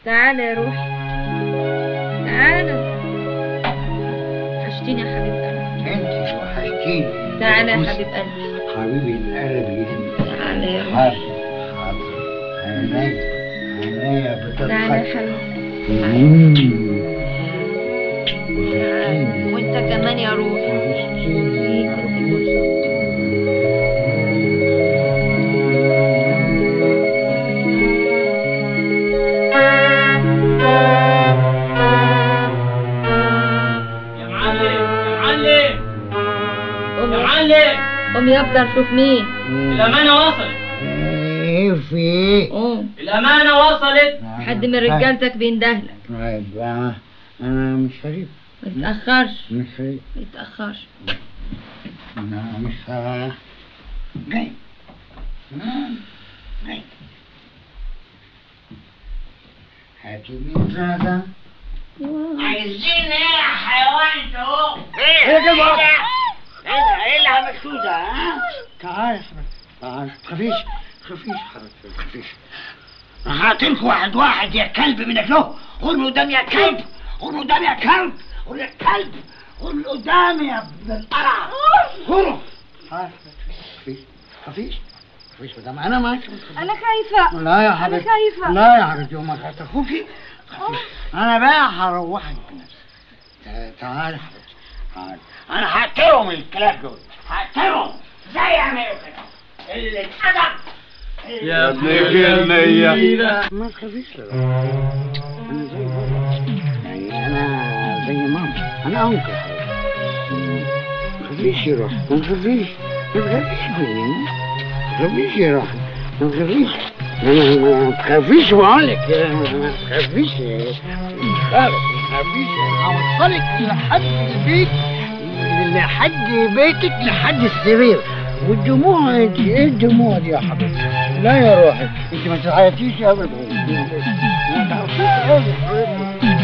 تعالى يا روحي تعالى وحشتيني يا حبيب قلبي انت وحشتيني تعالى يا بص، حبيب قلبي حبيبي القلبي تعالى يا روحي حاضر حاضر عينيا عينيا تعالى يا بتضحك حبيبي تعالى. وانت كمان يا روحي يا معلم يا معلم قوم يا يا- معلم قوم يا افضل شوف مين الأمانة وصلت ايه في ايه؟ قوم الأمانة وصلت حد من رجالتك بيندهلك طيب آه، انا مش هريب ما تتأخرش مش هريب ما تتأخرش انا مش ه- جاي مم، جاي هاتي مين هذا؟ عايزين ايه يا حيوان انتوا؟ ايه يا جماعة؟ ايه ده؟ ايه اللي عملتوه ده ها؟ تعال يا حبيبي تعال تخافيش تخافيش حبيبتي تخافيش هاتلكوا واحد واحد يا كلب منك له غور من قدام يا كلب غور من قدام يا كلب غور يا كلب غور من قدام يا ابن القرع غوروا تعال تخافيش تخافيش تخافيش مدام انا معاك انا خايفة لا يا حبيبتي خايفة. لا يا حبيبتي وما تخافي تخافيش انا بقى هروحك بنفسي تع- تعال يا حبيبتي تعال انا هقتلهم الكلاب دول هقتلهم زي يعملوا كده اللي اتأدب يا ابن الجنية. ما تخافيش لا انا زي بابا يعني انا زي ماما انا انكل ما تخافيش يا روحي ما تخافيش ما تخافيش مني ما تخافيش يا روحي ما تخافيش ما ما تخافيش بقول لك ما تخافيش خالص ما تخافيش انا هوصلك لحد البيت لحد بيتك لحد السرير والدموع دي ايه الدموع دي يا حبيبتي لا يا روحي انت ما تعيطيش ابدا ما تعيطيش ابدا حبيبتي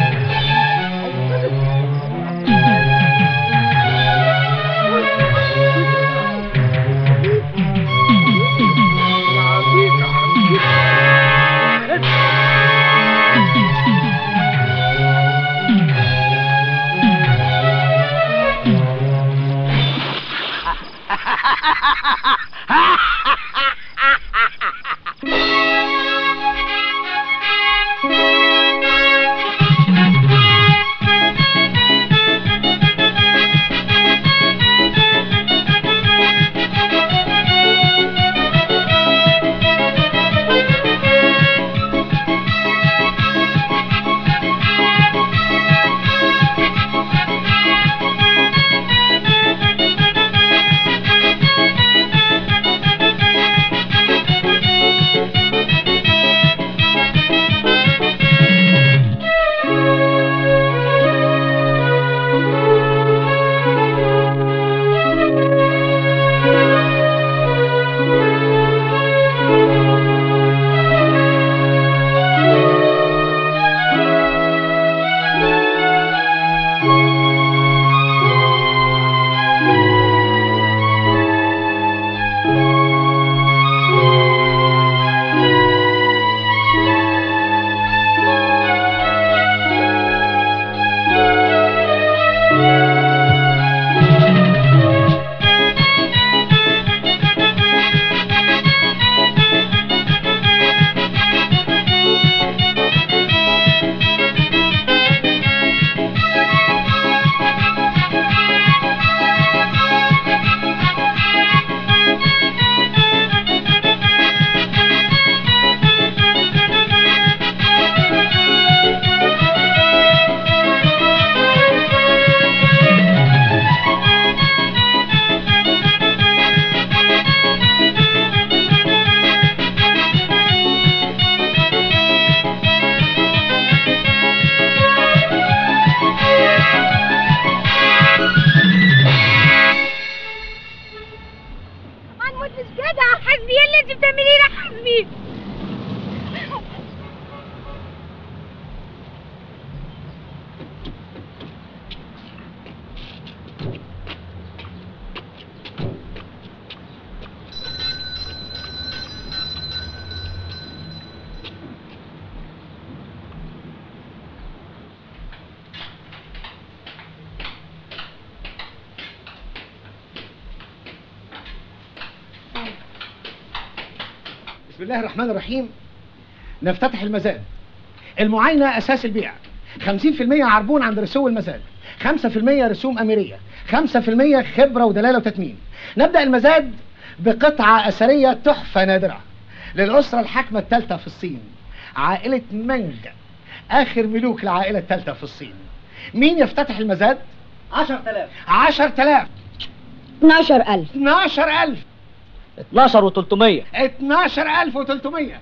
بسم الله الرحمن الرحيم نفتتح المزاد المعاينة أساس البيع 50% عربون عند رسوم المزاد 5% رسوم أميرية 5% خبرة ودلالة وتتميم نبدأ المزاد بقطعة أثرية تحفة نادرة للأسرة الحاكمة الثالثة في الصين عائلة منج آخر ملوك العائلة الثالثة في الصين مين يفتتح المزاد؟ 10000 10000 12000 12000 12 و300 12300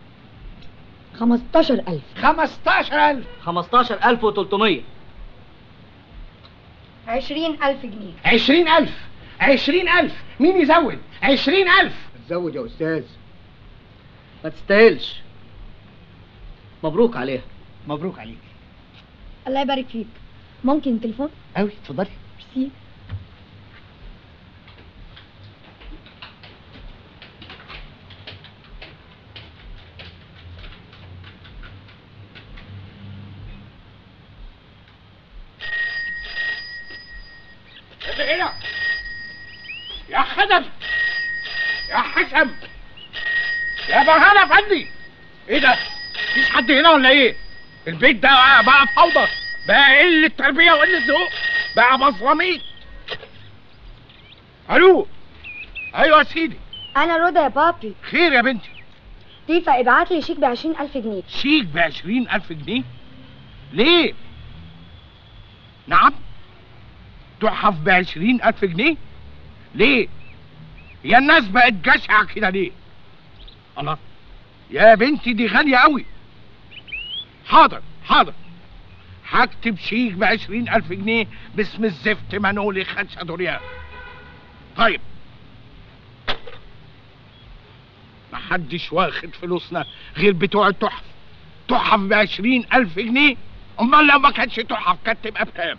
15000 15000 15300 20000 جنيه 20000 20000 مين يزود 20000 زود يا استاذ ما تستاهلش مبروك عليها مبروك عليك الله يبارك فيك ممكن تليفون قوي اتفضلي ميرسي اللي هنا يا خدم يا حسن يا بهانة فندي ايه ده مفيش حد هنا ولا ايه البيت ده بقى, بقى فوضى بقى قلة تربية وقلة ذوق بقى مظلمين الو ايوه يا سيدي انا رضا يا بابي خير يا بنتي تيفا ابعت لي شيك ب 20000 جنيه شيك بعشرين ألف جنيه ليه؟ نعم؟ تحف بعشرين ألف جنيه؟ ليه؟ يا الناس بقت جشعة كده ليه؟ الله يا بنتي دي غالية قوي حاضر حاضر هكتب شيك بعشرين ألف جنيه باسم الزفت منولي خدشة دوريان طيب محدش واخد فلوسنا غير بتوع التحف تحف بعشرين ألف جنيه أمال لو ما كانتش تحف كانت تبقى بكام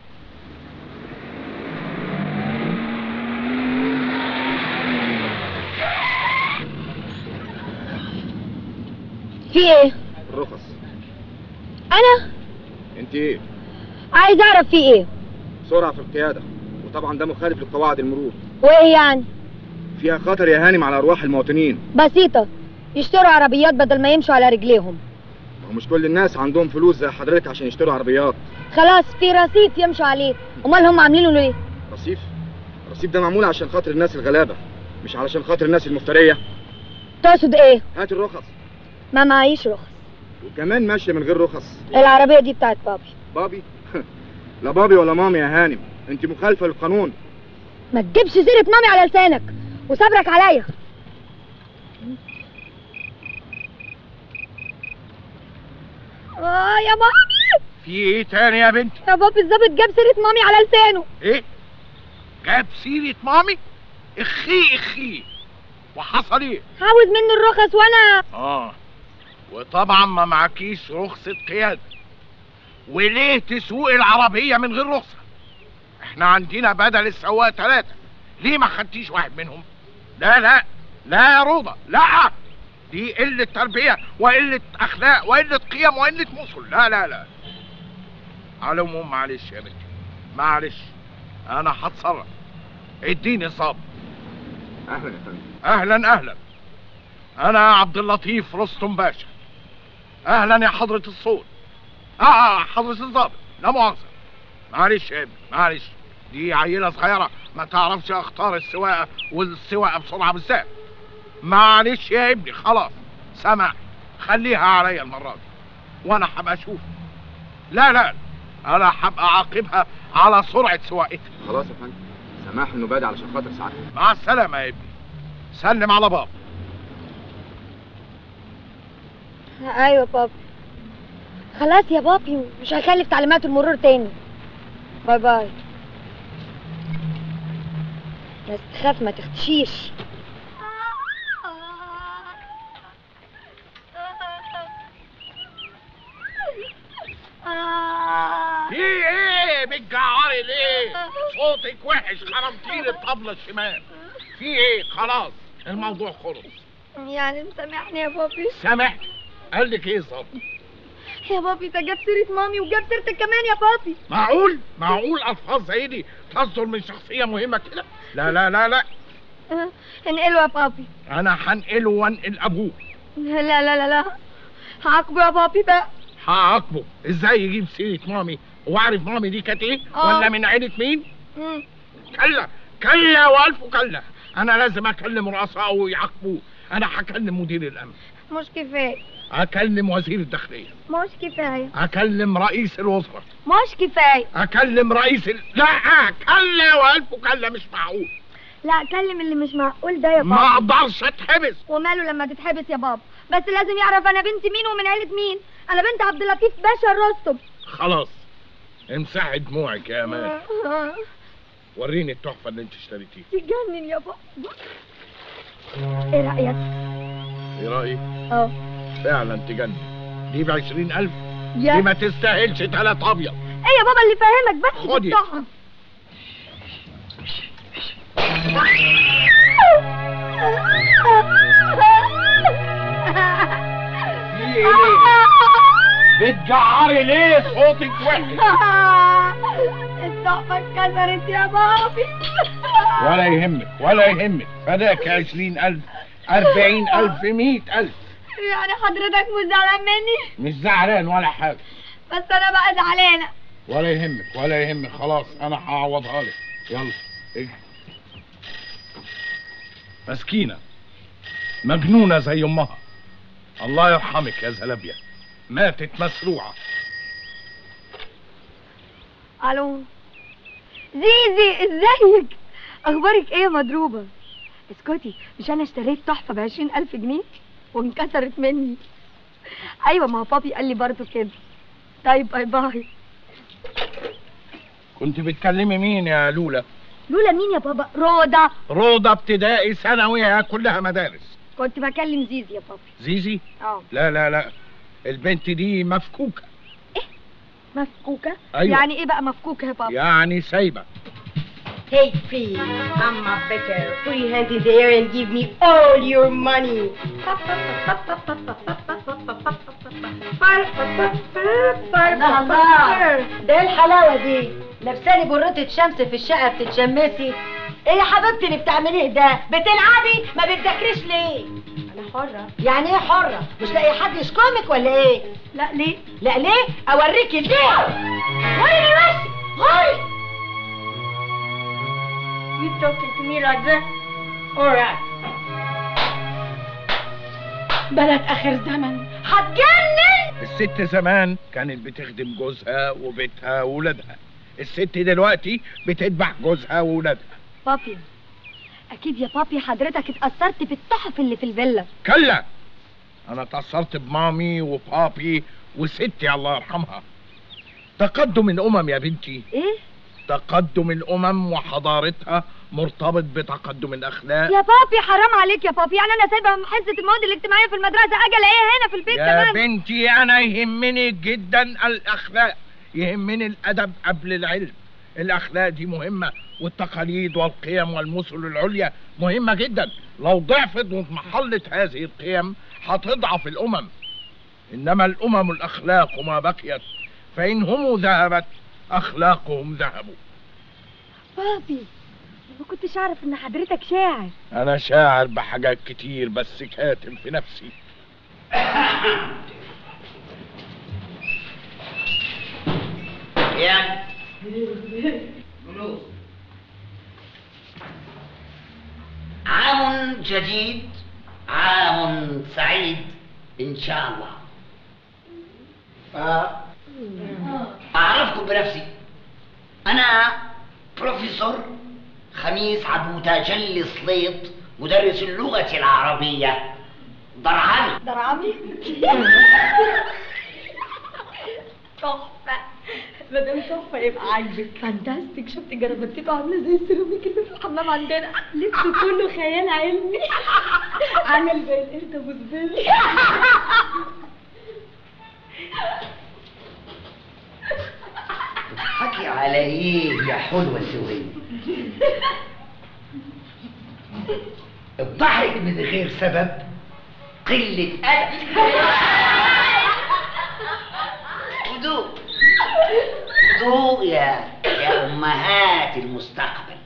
في ايه الرخص انا انت ايه عايز اعرف في ايه سرعة في القيادة وطبعا ده مخالف لقواعد المرور وايه يعني فيها خطر يا هانم على ارواح المواطنين بسيطة يشتروا عربيات بدل ما يمشوا على رجليهم ما هو مش كل الناس عندهم فلوس زي حضرتك عشان يشتروا عربيات خلاص في رصيف يمشوا عليه امال هم عاملينه ليه رصيف الرصيف ده معمول عشان خاطر الناس الغلابة مش علشان خاطر الناس المفترية تقصد ايه هات الرخص ما معيش رخص وكمان ماشية من غير رخص العربية دي بتاعت بابي بابي لا بابي ولا مامي يا هانم انت مخالفة للقانون ما تجيبش سيرة مامي على لسانك وصبرك عليا اه يا بابي في ايه تاني يا بنتي يا بابي الظابط جاب سيرة مامي على لسانه ايه جاب سيرة مامي اخي اخي وحصل ايه عاوز مني الرخص وانا اه وطبعا ما معكيش رخصة قيادة وليه تسوق العربية من غير رخصة احنا عندنا بدل السواق ثلاثة ليه ما خدتيش واحد منهم لا لا لا يا روضة لا دي قلة تربية وقلة أخلاق وقلة قيم وقلة مصل لا لا لا على العموم معلش يا بنتي معلش أنا هتصرف اديني صاب اهلا يا فندم اهلا اهلا انا عبد اللطيف رستم باشا اهلا يا حضرة الصوت اه اه حضرة الضابط لا مؤاخذة معلش يا ابني معلش دي عيلة صغيرة ما تعرفش اختار السواقة والسواقة بسرعة بالذات معلش يا ابني خلاص سمع خليها عليا المرة دي وانا هبقى اشوف لا لا انا هبقى اعاقبها على سرعة سواقتها خلاص يا فندم سماح انه بادئ علشان خاطر سعادتك مع السلامة يا ابني سلم على بابا ايوه بابي خلاص يا بابي مش هخلف تعليمات المرور تاني باي باي بس تخاف ما تختشيش في ايه بتجعري ليه صوتك وحش خرمتيلي الطبلة الشمال في ايه خلاص الموضوع خلص يعني مسامحني يا بابي سامح قال لك ايه ظبط يا بابي ده جاب سيرة مامي وجاب سيرتك كمان يا بابي معقول معقول الفاظ زي دي تصدر من شخصية مهمة كده لا لا لا لا انقله يا بابي انا هنقله وانقل ابوه لا لا لا لا هعاقبه يا بابي بقى هعاقبه ازاي يجيب سيره مامي وعارف مامي دي كانت ايه آه. ولا من عيله مين مم. كلا كلا والف كلا انا لازم اكلم رؤسائه ويعاقبوه انا هكلم مدير الامن مش كفايه هكلم وزير الداخليه مش كفايه هكلم رئيس الوزراء مش كفايه هكلم رئيس ال... لا كلا والف كلا مش معقول لا كلم اللي مش معقول ده يا ما بابا اقدرش اتحبس وماله لما تتحبس يا بابا بس لازم يعرف انا بنت مين ومن عيله مين انا بنت عبد اللطيف باشا الرستم خلاص امسحي دموعك يا امان وريني التحفه اللي انت اشتريتيها تجنن يا بابا ايه رايك ايه رايك اه فعلا تجنن دي ب 20000 يا دي ما تستاهلش تلات ابيض ايه يا بابا اللي فاهمك بس خدي. بالطعم في ايه بتجعري ليه صوتك وحش التحفة اتكسرت يا بابي ولا يهمك ولا يهمك فداك 20000 40000 100000 يعني حضرتك مش زعلان مني مش زعلان ولا حاجه بس انا بقى زعلانة ولا يهمك ولا يهمك خلاص انا هعوضها لك يلا اجري مسكينه مجنونه زي امها الله يرحمك يا زلابيا ماتت مسروعه الو زيزي ازيك اخبارك ايه يا مضروبة اسكتي مش انا اشتريت تحفة بعشرين الف جنيه وانكسرت مني ايوه ما هو بابي قال لي برضه كده طيب باي باي كنت بتكلمي مين يا لولا لولا مين يا بابا روضة روضه ابتدائي ثانوي هي كلها مدارس كنت بكلم زيزي يا بابي زيزي اه لا لا لا البنت دي مفكوكه مفكوكة أيوة. يعني ايه بقى مفكوكة يا بابا يعني سايبه Hey, please, I'm a better. Put your hands in the air and give me all your money. الله الله ده ايه الحلاوه دي لابساني بريطة شمس في الشقه بتتشمسي ايه يا حبيبتي اللي بتعمليه ده بتلعبي ما بتذاكريش ليه انا حرة يعني ايه حره مش لاقي حد يشكمك ولا ايه لا ليه لا ليه اوريكي ليه غوري من وشي غوري You talking to me like that? Alright. بلد آخر زمن هتجنن الست زمان كانت بتخدم جوزها وبيتها وولادها الست دلوقتي بتتبع جوزها وولادها بابي أكيد يا بابي حضرتك اتأثرت بالتحف اللي في الفيلا كلا انا اتأثرت بمامي وبابي وستي الله يرحمها تقدم الامم يا بنتي إيه؟ تقدم الامم وحضارتها مرتبط بتقدم الاخلاق يا بابي حرام عليك يا بابي يعني أنا سايبة حصة المواد الاجتماعية في المدرسة أجي ألاقيها هنا في البيت يا كمان بنتي انا يهمني جدا الاخلاق يهمني الادب قبل العلم الاخلاق دي مهمه والتقاليد والقيم والمثل العليا مهمه جدا لو ضعفت وانمحلت هذه القيم هتضعف الامم انما الامم الاخلاق ما بقيت فان هم ذهبت اخلاقهم ذهبوا بابي ما كنتش أعرف إن حضرتك شاعر انا شاعر بحاجات كتير بس كاتم في نفسي يا فلوس عام جديد عام سعيد ان شاء الله ف- اعرفكم بنفسي انا بروفيسور خميس عبو تاجلي سليط مدرس اللغة العربية ضرعاني درعمي تحفة ما دام تحفة يبقى عاجبك فانتاستيك شفت جربتته عاملة زي السيراميك اللي في الحمام عندنا لبسه كله خيال علمي عامل زي القرد ابو زبالة حكي على ايه يا حلوة سوية الضحك من غير سبب قلة أدب هدوء هدوء يا يا أمهات المستقبل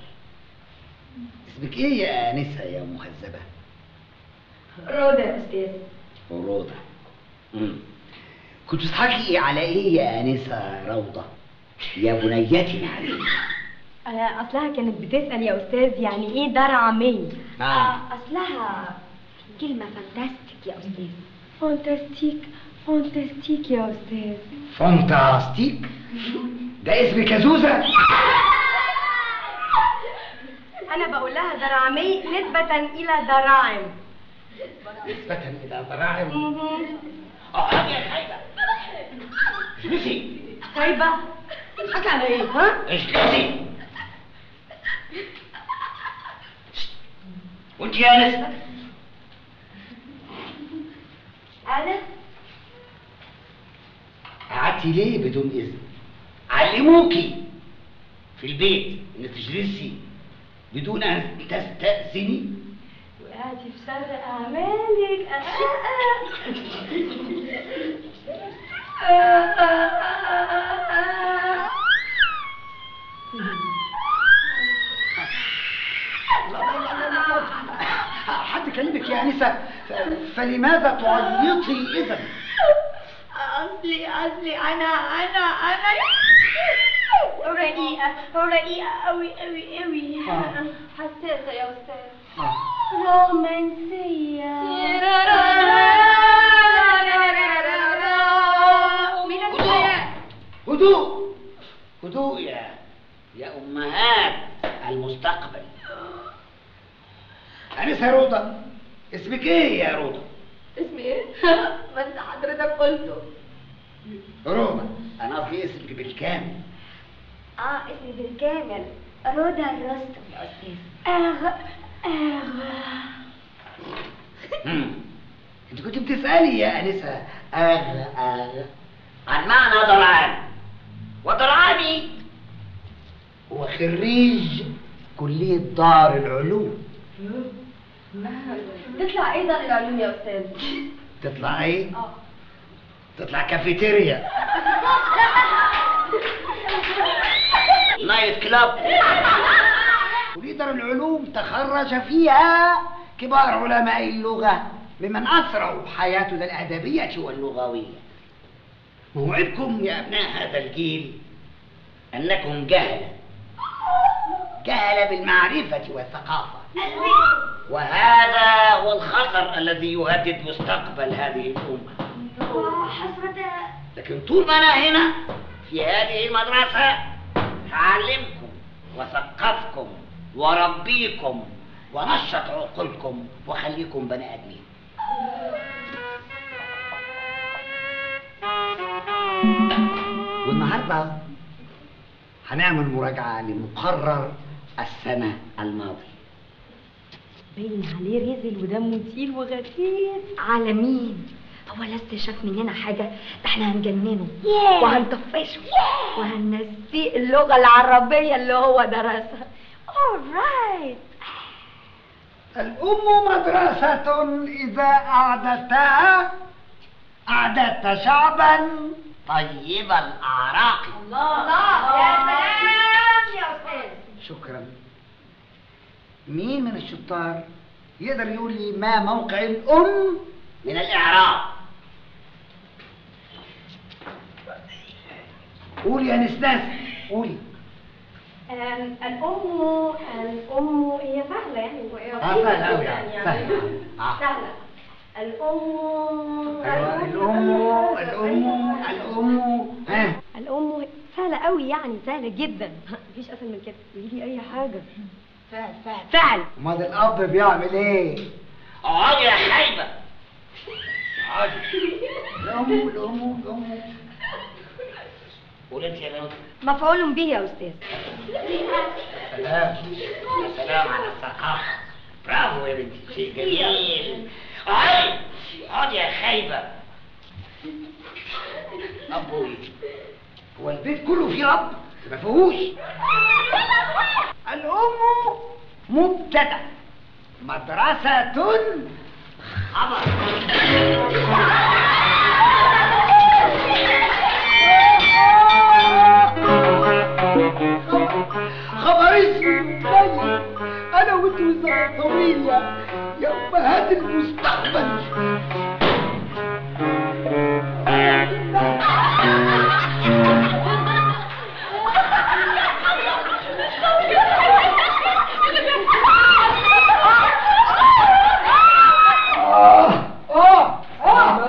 اسمك ايه يا آنسة يا مهذبة روضة يا أستاذ روضة مم. كنت بتضحكي على ايه يا انسة روضة يا بنيتي العزيزة آه، اصلها كانت بتسال يا استاذ يعني ايه درعمي آه. اصلها كلمه فانتاستيك يا استاذ فانتاستيك فانتاستيك يا استاذ فانتاستيك ده اسم كازوزة انا بقول لها درعمي نسبه الى دراعم نسبة إلى ضراعم مهم. اه يا خايبة اجلسي طيبه بتضحكي على ايه ها اجلسي وانت يا نسبة انا قعدتي ليه بدون إذن علموكي في البيت إن تجلسي بدون أن تستأذني وقعتي في سر اعمالك حد كلمك يا أنسة ف- فلماذا تعيطي إذا اصلي اصلي انا انا انا رقيقه رقيقه قوي قوي قوي آه. حساسه يا استاذ آه. رومانسيه مين الحياه هدوء هدوء يا يا أمهات المستقبل أنسة روضة اسمك إيه يا روضة؟ اسمي ايه؟ ما انت حضرتك قلته روضة أنا قصدي اسمك بالكامل اه اسمي بالكامل رضا الرستم يا استاذ اغ اغ مم. أنت كنت بتسألي يا أنسة أغ أغ عن معنى ضرعان وضرعاني هو خريج كلية دار العلوم تطلع ايه دار العلوم يا استاذ؟ تطلع إيه؟ اه تطلع كافيتيريا نايت كلاب كلية دار العلوم تخرج فيها كبار علماء اللغة ممن أثروا حياتنا الأدبية واللغوية موعدكم يا أبناء هذا الجيل أنكم جهلة جهلة بالمعرفة والثقافة وهذا هو الخطر الذي يهدد مستقبل هذه الأمة حسرة لكن طول ما أنا هنا في هذه المدرسة هعلمكم وثقفكم وربيكم ونشط عقولكم وخليكم بني آدمين والنهارده هنعمل مراجعة لمقرر السنة الماضية باين عليه رزل ودمه تقيل وغثيث على مين؟ هو لسه شاف مننا حاجة ده احنا هنجننه وهنطفشه وهننسيه اللغة العربية اللي هو درسها alright الأم مدرسة إذا أعددتها أعددت شعبا طيب الأعراق الله يا سلام يا أستاذ شكرا مين من الشطار يقدر يقول لي ما موقع الأم من الإعراب قولي يا نسناس قولي آم، الأم الأم هي سهلة يعني وهي آه، سهلة أوي جداً يعني، سهلة. آه. سهلة الأم أيوة، الأم الأم الأم ها الأم سهلة قوي يعني سهلة جدا مفيش أسهل من كده قولي لي أي حاجة فعل فعل فعل أمال الأب بيعمل إيه؟ اقعدي يا خايبة اقعدي الأم الأم الأم قول أنت يا بنت مفعول به يا أستاذ سلام يا سلام على الثقافة برافو يا بنتي شيء جميل اقعدي اقعدي يا خايبة أبوي هو البيت كله فيه أب ما فيهوش الأم مبتدأ مدرسة خبر خبر اسمي طيب انا وانت والزمن طويل يا يا امهات المستقبل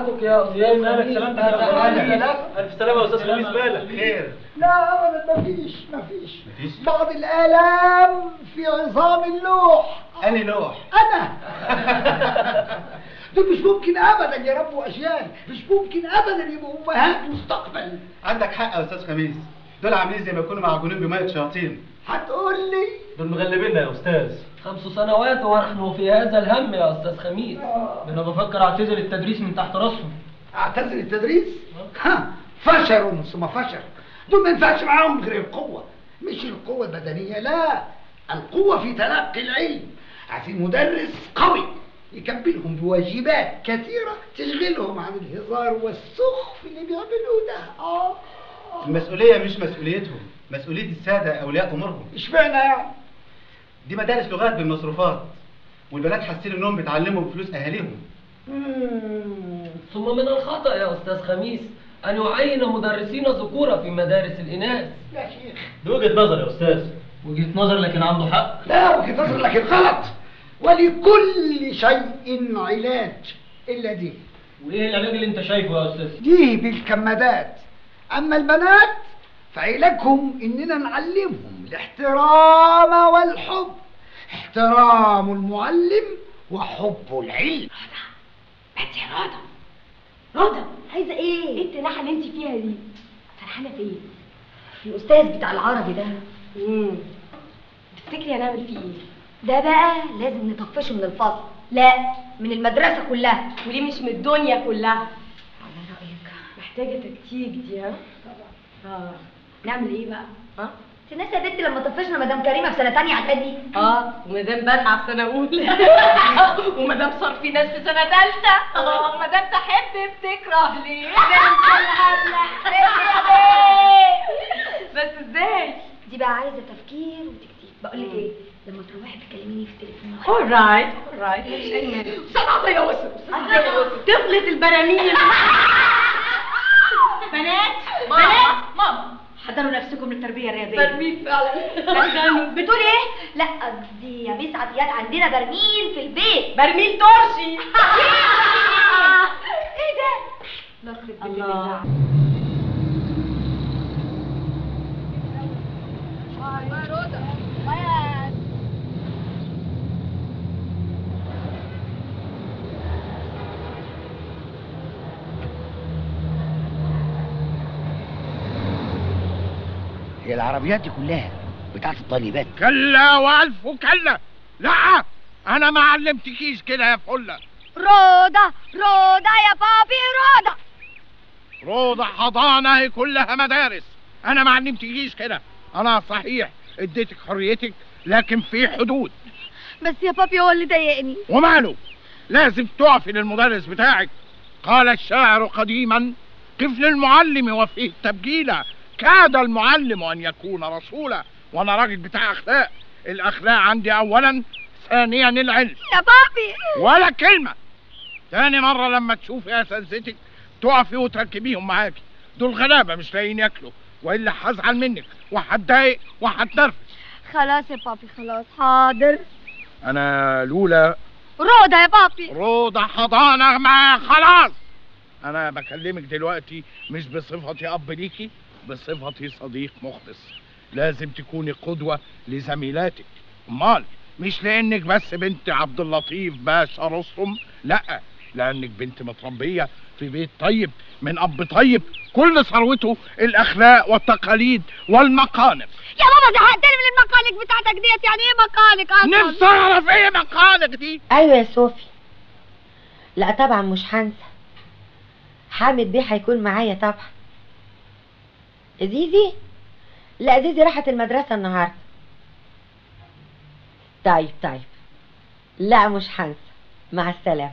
سلامتك يا استاذ مالك سلامتك الف سلامه يا استاذ خميس مالك خير لا ابدا مفيش مفيش بعض الالام في عظام اللوح اني لوح انا دول مش ممكن ابدا يربوا اجيال مش ممكن ابدا يبقوا امهات مستقبل عندك حق يا استاذ خميس دول عاملين زي ما يكونوا معجونين بميه شياطين هتقول لي دول مغلبيننا يا استاذ خمس سنوات ونحن في هذا الهم يا استاذ خميس انا بفكر اعتزل التدريس من تحت راسهم اعتزل التدريس ها فشل ثم فشل دول ما ينفعش معاهم غير القوه مش القوه البدنيه لا القوه في تلقي العلم عايزين مدرس قوي يكبلهم بواجبات كثيره تشغلهم عن الهزار والسخف اللي بيعملوه ده اه المسؤوليه مش مسؤوليتهم مسؤوليه الساده اولياء امورهم اشمعنى يعني دي مدارس لغات بالمصروفات والبنات حاسين انهم بيتعلموا بفلوس اهاليهم ثم من الخطأ يا استاذ خميس ان يعين مدرسين ذكورا في مدارس الاناث يا شيخ دي وجهة نظر يا استاذ وجهة نظر لكن عنده حق لا وجهة نظر لكن غلط ولكل شيء علاج الا دي وايه العلاج اللي انت شايفه يا استاذ دي بالكمادات اما البنات فعلاجهم اننا نعلمهم الاحترام والحب احترام المعلم وحب العلم بنت يا رضا رضا عايزه ايه ايه التناحه اللي انت فيها دي فرحانه في ايه الاستاذ بتاع العربي ده امم تفتكري هنعمل فيه ايه ده بقى لازم نطفشه من الفصل لا من المدرسه كلها وليه مش من الدنيا كلها على رايك محتاجه تكتيك دي ها طبعا اه نعمل ايه بقى ها انت ناسيه يا بنت لما طفشنا مدام كريمه في سنه تانية اعدادي اه ومدام بدعة في سنة أولى ومدام صرفي ناس في سنة تالتة اه مدام تحب بتكره ليه بس ازاي؟ دي بقى عايزه تفكير وتكتيك بقول لك ايه لما تروحي تكلميني في التليفون alright alright مفيش أي مانع صنعت يا وسر طفلة البراميل بنات بنات ماما حضروا نفسكم للتربية الرياضية برميل فعلا بتقول ايه؟ لا قصدي يا ميس عطيات عندنا برميل في البيت برميل ترشي ايه ده؟ نخرب الله هي العربيات دي كلها بتاعت الطالبات كلا والف كلا لا انا ما علمتكيش كده يا فله روضة روضة يا بابي روضة روضة حضانة هي كلها مدارس انا ما علمتكيش كده انا صحيح اديتك حريتك لكن في حدود بس يا بابي هو اللي ضايقني وماله لازم تقفي للمدرس بتاعك قال الشاعر قديما قف للمعلم وفيه التبجيلة كاد المعلم ان يكون رسولا وانا راجل بتاع اخلاق الاخلاق عندي اولا ثانيا العلم يا بابي ولا كلمة تاني مرة لما تشوفي اساتذتك تقفي وتركبيهم معاكي دول غلابة مش لاقيين ياكلوا والا هزعل منك وهتضايق وهتنرفز خلاص يا بابي خلاص حاضر انا لولا روضة يا بابي روضة حضانة ما خلاص انا بكلمك دلوقتي مش بصفتي اب ليكي بصفتي صديق مخلص لازم تكوني قدوة لزميلاتك امال مش لانك بس بنت عبد اللطيف باشا رستم لا لانك بنت متربية في بيت طيب من اب طيب كل ثروته الاخلاق والتقاليد والمقالب يا بابا زهقتني من المقالق بتاعتك ديت يعني ايه مقالق اصلا نفسي اعرف ايه مقالب دي ايوه يا صوفي لا طبعا مش هنسى حامد بيه هيكون معايا طبعا زيزي لا زيزي راحت المدرسة النهاردة طيب طيب لا مش هنسى مع السلامة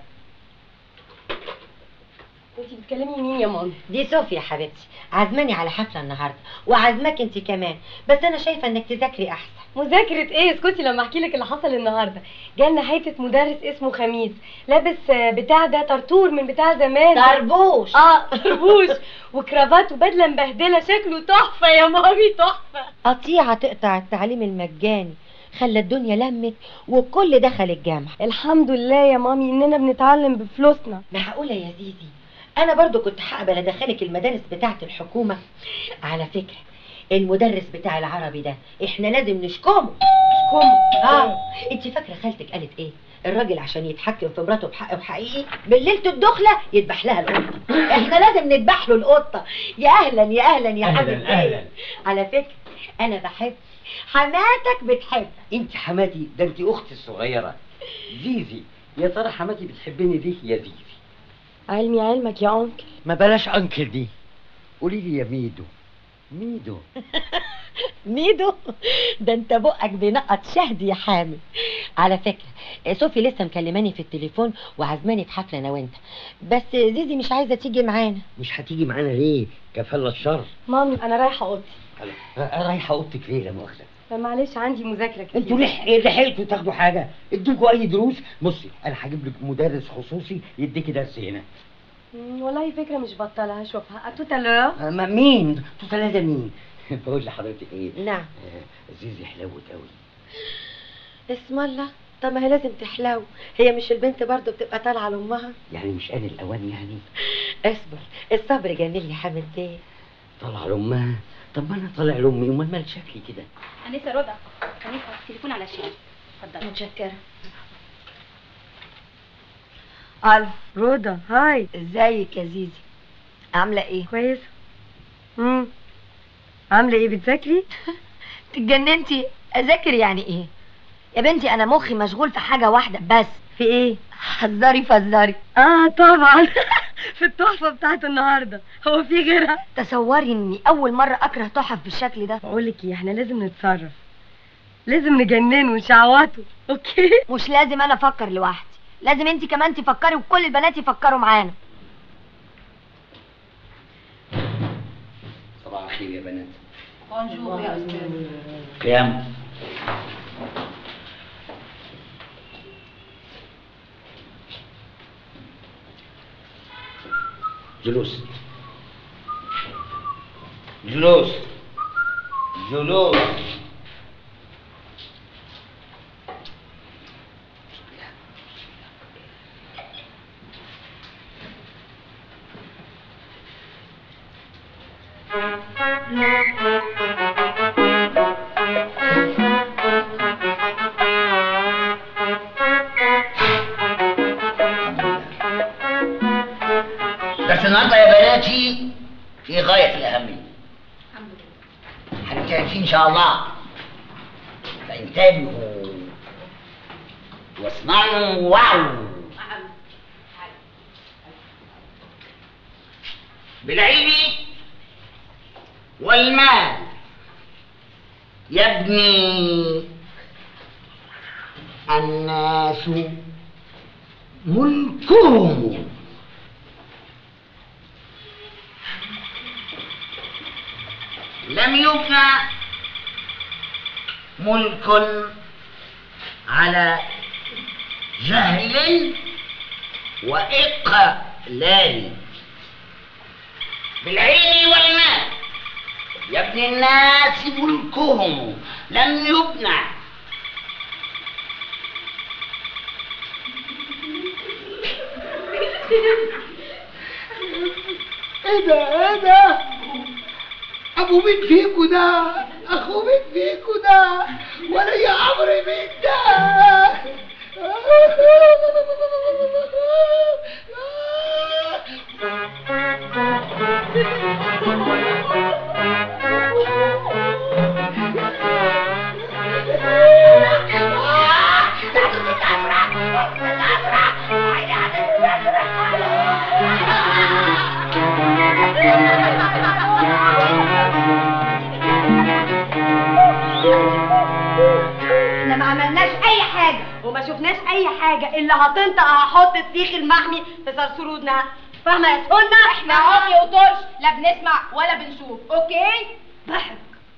انتي بتكلمي مين يا ماما؟ دي صوفيا يا حبيبتي عزماني على حفلة النهاردة وعزمك انت كمان بس انا شايفة انك تذاكري احسن مذاكرة ايه اسكتي لما احكي لك اللي حصل النهارده جالنا حتة مدرس اسمه خميس لابس آه، بتاع ده طرطور من بتاع زمان طربوش اه طربوش وكرافات وبدلة مبهدلة شكله تحفة يا مامي تحفة قطيعة تقطع التعليم المجاني خلى الدنيا لمت والكل دخل الجامعة الحمد لله يا مامي اننا بنتعلم بفلوسنا معقولة يا زيزي انا برضو كنت هقبل ادخلك المدارس بتاعه الحكومه على فكره المدرس بتاع العربي ده احنا لازم نشكمه نشكمه اه انت فاكره خالتك قالت ايه الراجل عشان يتحكم في مراته بحق وحقيقي بالليلة الدخلة يذبح لها القطة احنا لازم نذبح له القطة يا اهلا يا اهلا يا أهلاً، حبيبي أهلاً. على فكرة انا بحب حماتك بتحب انت حماتي ده انت اختي الصغيره زيزي يا ترى حماتي بتحبني ليه يا زيزي علمي علمك يا انكل ما بلاش انكل دي قولي لي يا ميدو ميدو ميدو ده انت بقك بينقط شهد يا حامل على فكرة صوفي لسه مكلماني في التليفون وعزماني في حفلة انا وانت بس زيزي مش عايزة تيجي معانا مش هتيجي معانا ليه كفالة الشر مامي انا رايحه اوضتي أه، رايحه اوضتك ليه لا مؤاخذه معلش عندي مذاكره كتير انتوا لح- لحقتوا تاخدوا حاجه ادوكوا اي دروس بصي انا هجيب لك مدرس خصوصي يديكي درس هنا مم، والله فكره مش بطاله هشوفها اتوتا لو أه، ما مين انتوا ثلاثه مين بقول لحضرتك ايه نعم آه، زيزي حلوت قوي اسم الله طب ما هي لازم تحلو هي مش البنت برضو بتبقى طالعة لأمها يعني مش آن الاوان يعني اصبر الصبر جميل يا حامد بيه طالعه لامها طب ما انا طالع لامي امال مال شكلي كده أنسة رضا أنسة تليفون على الشاشة اتفضلي متشكرة الو رضا هاي ازيك يا زيزي عاملة ايه؟ كويسه امم عامله ايه بتذاكري اتجننتي اذاكر يعني ايه؟ يا بنتي انا مخي مشغول في حاجة واحدة بس في ايه حذري فزري اه طبعا في التحفه بتاعت النهارده هو في غيرها تصوري اني اول مرة اكره تحف بالشكل ده بقول لك ايه احنا لازم نتصرف لازم نجننه ونشعوطه اوكي مش لازم انا افكر لوحدي لازم انت كمان تفكري وكل البنات يفكروا معانا صباح الخير يا بنات بونجور يا أستاذ قيام جلوس جلوس جلوس بس النهارده يا بناتي في غاية الأهمية هنبتدي فيه إن شاء الله فانتبهوا واسمعوا واو بالعلم والمال يبني الناس ملكهم لم يبنى ملك على جهل وإقلال بالعلم والمال يبني الناس ملكهم لم يبنى ايه ده ايه ده ابو مين فيكو ده اخو مين فيكو ده ولا يا عمرو مين ده احنا ما عملناش اي حاجه وما شفناش اي حاجه اللي هتنطق هحط السيخ المحمي في صرصور ودنها فاهمه يا سهولنا احنا عمي وطرش لا بنسمع ولا بنشوف اوكي ضحك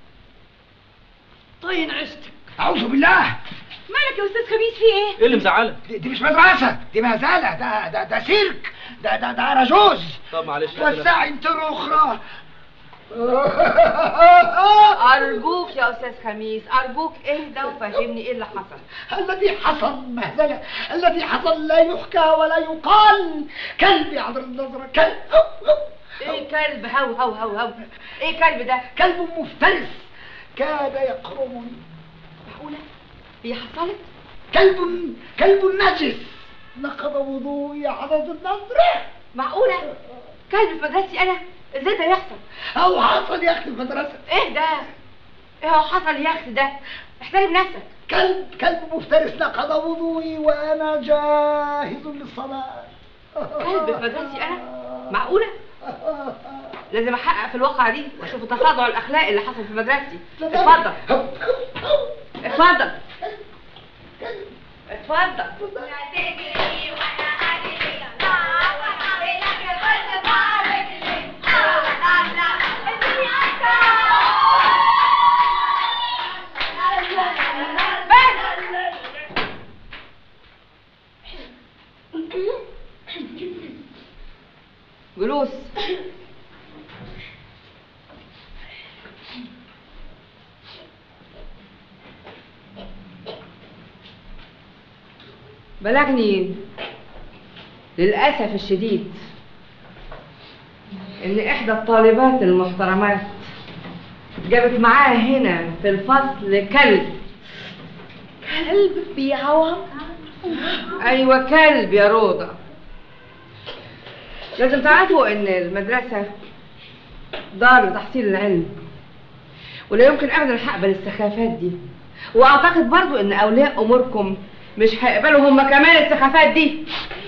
طين عشتك اعوذ بالله مالك يا استاذ خبيث في ايه ايه اللي مزعلك؟ دي, دي مش مدرسة دي مهزلة ده ده ده سيرك ده ده ده رجوز طب معلش لا، لا. وسعي انت اخرى أرجوك يا أستاذ خميس أرجوك اهدى وفهمني إيه اللي حصل الذي حصل مهزلة الذي حصل لا يحكى ولا يقال كلب يا حضرة النظرة كلب إيه كلب هو هو هو هو إيه كلب ده كلب مفترس كاد يقرمني معقولة هي حصلت كلب كلب نجس نقض وضوئي يا حضرة النظرة معقولة كلب في مدرستي أنا إزاي ده يحصل أو حصل يا أختي في المدرسة إيه ده إيه هو حصل يا أختي ده احترم نفسك كلب كلب مفترس نقض وضوئي وأنا جاهز للصلاة كلب في مدرستي أنا معقولة لازم أحقق في الواقعة دي وأشوف التصادع الأخلاقي اللي حصل في مدرستي اتفضل اتفضل اتفضل جلوس بلغني للأسف الشديد إن إحدى الطالبات المحترمات جابت معاها هنا في الفصل كلب كلب بيعوم أيوة كلب يا روضة لازم تعرفوا إن المدرسة دار لتحصيل العلم ولا يمكن أبدا هقبل السخافات دي وأعتقد برضو إن أولياء أموركم مش هيقبلوا هم كمان السخافات دي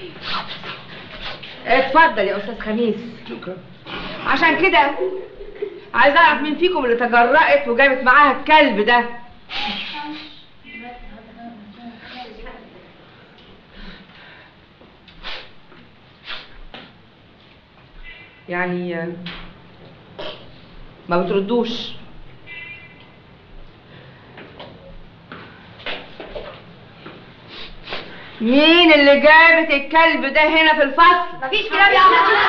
اتفضل يا أستاذ خميس شكرا عشان كده عايز أعرف مين فيكم اللي تجرأت وجابت معاها الكلب ده يعني آه، ما بتردوش مين اللي جابت الكلب ده هنا في الفصل مفيش كلام يا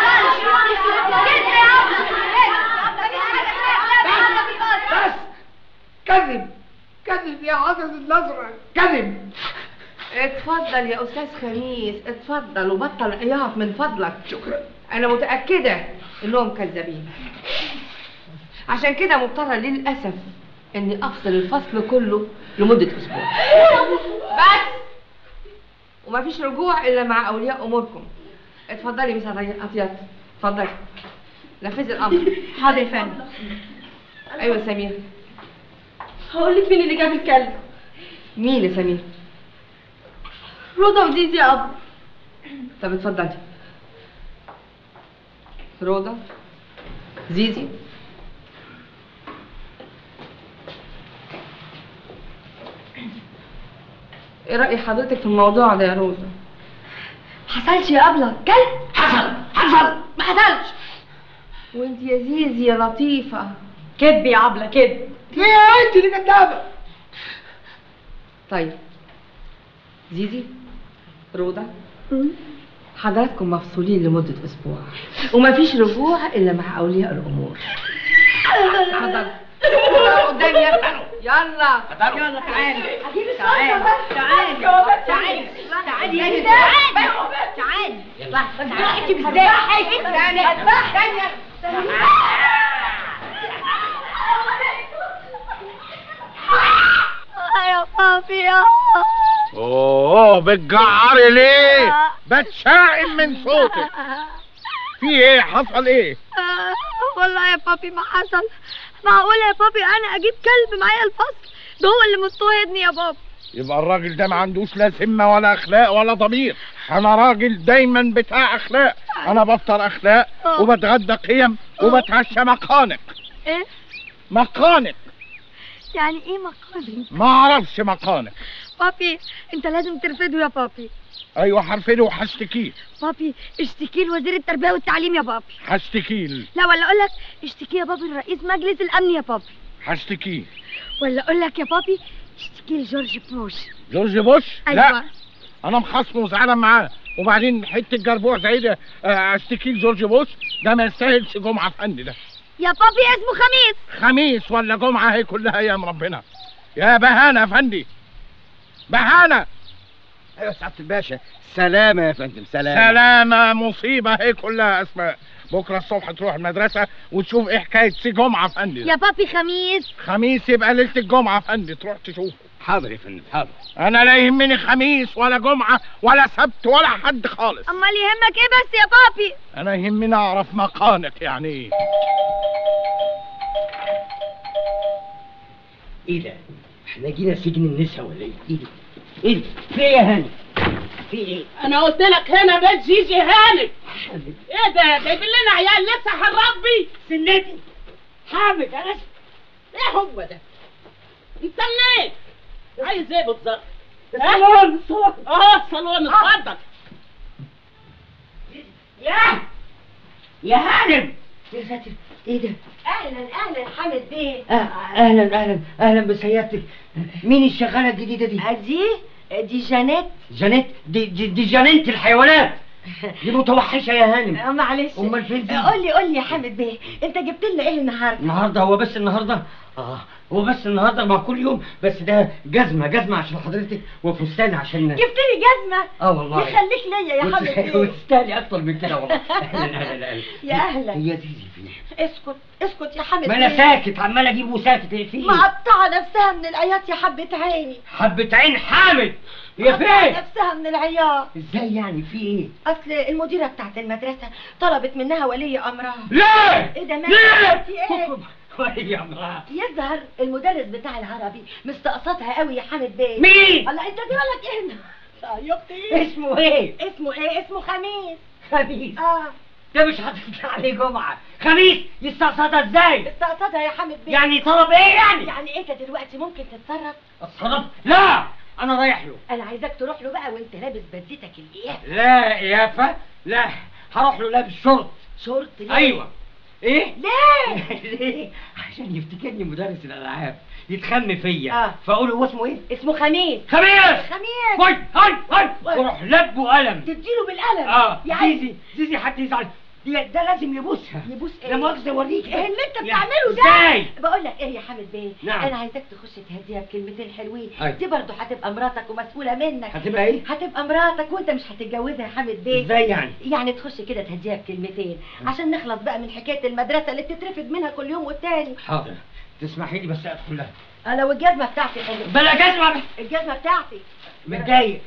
بس كذب كذب يا حضرة النظرة كذب اتفضل يا استاذ خميس اتفضل وبطل عياط من فضلك شكرا انا متاكده انهم كذابين عشان كده مضطره للاسف اني افصل الفصل كله لمده اسبوع بس ومفيش رجوع الا مع اولياء اموركم اتفضلي مس عطيات اتفضلي نفذي الامر حاضر يا فندم ايوه سمير هقول لك مين اللي جاب الكلب مين يا سمير رضا وديدي يا ابو طب اتفضلي روضة زيزي ايه رأي حضرتك في الموضوع ده يا روضة؟ حصلش يا ابله كلب حصل حصل ما حصلش وانت يا زيزي يا لطيفة كذب يا عبله كذب ليه انت اللي كدابة طيب زيزي روضة حضراتكم مفصولين لمدة أسبوع ومفيش رجوع إلا مع أولياء الأمور اتفضل قدامي يلا يلا يلا تعالي تعالي تعالي تعالي تعالي تعالي تعالي يلا انت بالذات تعالي يا بابي يا اوه بتجعري ليه بتشائم من صوتك في ايه حصل ايه والله يا بابي ما حصل معقول يا بابي انا اجيب كلب معايا الفصل ده هو اللي مضطهدني يا بابا يبقى الراجل ده ما عندوش لا ذمه ولا اخلاق ولا ضمير انا راجل دايما بتاع اخلاق انا بفطر اخلاق آه. وبتغدى قيم وبتعشى مقانق ايه مقانق يعني ايه مقالي ما اعرفش مقانق بابي انت لازم ترفضه يا بابي ايوه هرفده وهشتكيه بابي اشتكي لوزير التربيه والتعليم يا بابي هشتكيه لا ولا اقول لك اشتكي يا بابي لرئيس مجلس الامن يا بابي هشتكيه ولا اقول لك يا بابي اشتكي لجورج بوش جورج بوش ايوه لا انا مخاصمه وزعلان معاه وبعدين حته جربوع زي ده آه، اشتكي لجورج بوش ده ما يستاهلش جمعه فن ده يا بابي اسمه خميس خميس ولا جمعة هي كلها أيام ربنا يا بهانة يا فندي بهانة ايوه سعاده الباشا سلامه يا فندم سلامه سلامة مصيبة هي كلها أسماء بكرة الصبح تروح المدرسة وتشوف إيه حكاية سي جمعة فندي يا بابي خميس خميس يبقى ليلة الجمعة فندي تروح تشوفه حاضر يا فندم حاضر أنا لا يهمني خميس ولا جمعة ولا سبت ولا حد خالص امال يهمك ايه بس يا بابي أنا يهمني أعرف مكانك يعني إيه ايه ده احنا جينا سجن النساء ولا ايه ايه ده ايه ده في ايه يا هاني في ايه انا قلت لك هنا بيت جيجي هانم ايه ده جايبين لنا عيال لسه هنربي سنتي حامد انا ايه هو ده انت منين عايز ايه بالظبط الصالون الصالون اه الصالون اتفضل يا يا هانم يا ساتر ايه ده اهلا اهلا حامد بيه آه اهلا اهلا اهلا بسيادتك مين الشغاله الجديده دي دي دي جانيت جانيت دي دي, دي جانيت الحيوانات دي متوحشه يا هانم آه، معلش امال فين دي قول لي قول لي يا حامد بيه انت جبت لنا ايه النهارده النهارده هو بس النهارده اه هو بس النهارده مع كل يوم بس ده جزمه جزمه عشان حضرتك وفستان عشان جبت لي جزمه اه والله يخليك ليا يا حامد بيه وتستاهلي اكتر من كده والله اهلا اهلا اهلا يا اهلا هي زيزي فين اسكت اسكت يا حامد ما انا بيه. ساكت عمال اجيب وساكت ايه في إيه؟ مقطعه نفسها من العياط يا حبه عيني حبة عين حامد هي مقطعة فين نفسها من العياط ازاي يعني في ايه اصل المديره بتاعت المدرسه طلبت منها ولي امرها ليه ايه ده ليه في ايه ولي امرها يظهر المدرس بتاع العربي مستقصدها قوي يا حامد بيه مين؟ الله انت دي مالك ايه يا اختي اسمه ايه اسمه ايه اسمه خميس خميس اه ده مش هتطلع عليه جمعة خميس يستقصدها ازاي استقصدها يا حامد بيه يعني طلب ايه يعني يعني انت دلوقتي ممكن تتصرف اتصرف لا انا رايح له انا عايزاك تروح له بقى وانت لابس بدلتك القيافه لا يافا لا هروح له لابس شورت شورت ليه؟ ايوه ايه ليه ليه عشان يفتكرني مدرس الالعاب يتخم فيا آه. فاقول هو اسمه ايه اسمه خميس خميس خميس هاي هاي هاي واروح لبه قلم تديله بالقلم اه يعني زيزي زيزي حد يزعل دي- ده لازم يبوسها يبوس ايه لا مؤاخذة اوريك ايه اللي انت يعني بتعمله ده ازاي بقول لك ايه يا حامد بيه نعم. انا عايزاك تخش تهديها بكلمتين حلوين أيوة. دي برضه هتبقى مراتك ومسؤوله منك هتبقى ايه هتبقى مراتك وانت مش هتتجوزها يا حامد بيه ازاي يعني يعني تخش كده تهديها بكلمتين عشان نخلص بقى من حكايه المدرسه اللي بتترفد منها كل يوم والتاني حاضر تسمحي لي بس ادخل لها انا والجزمه بتاعتي حلوه بلا جزمة الجزمه بتاعتي متضايق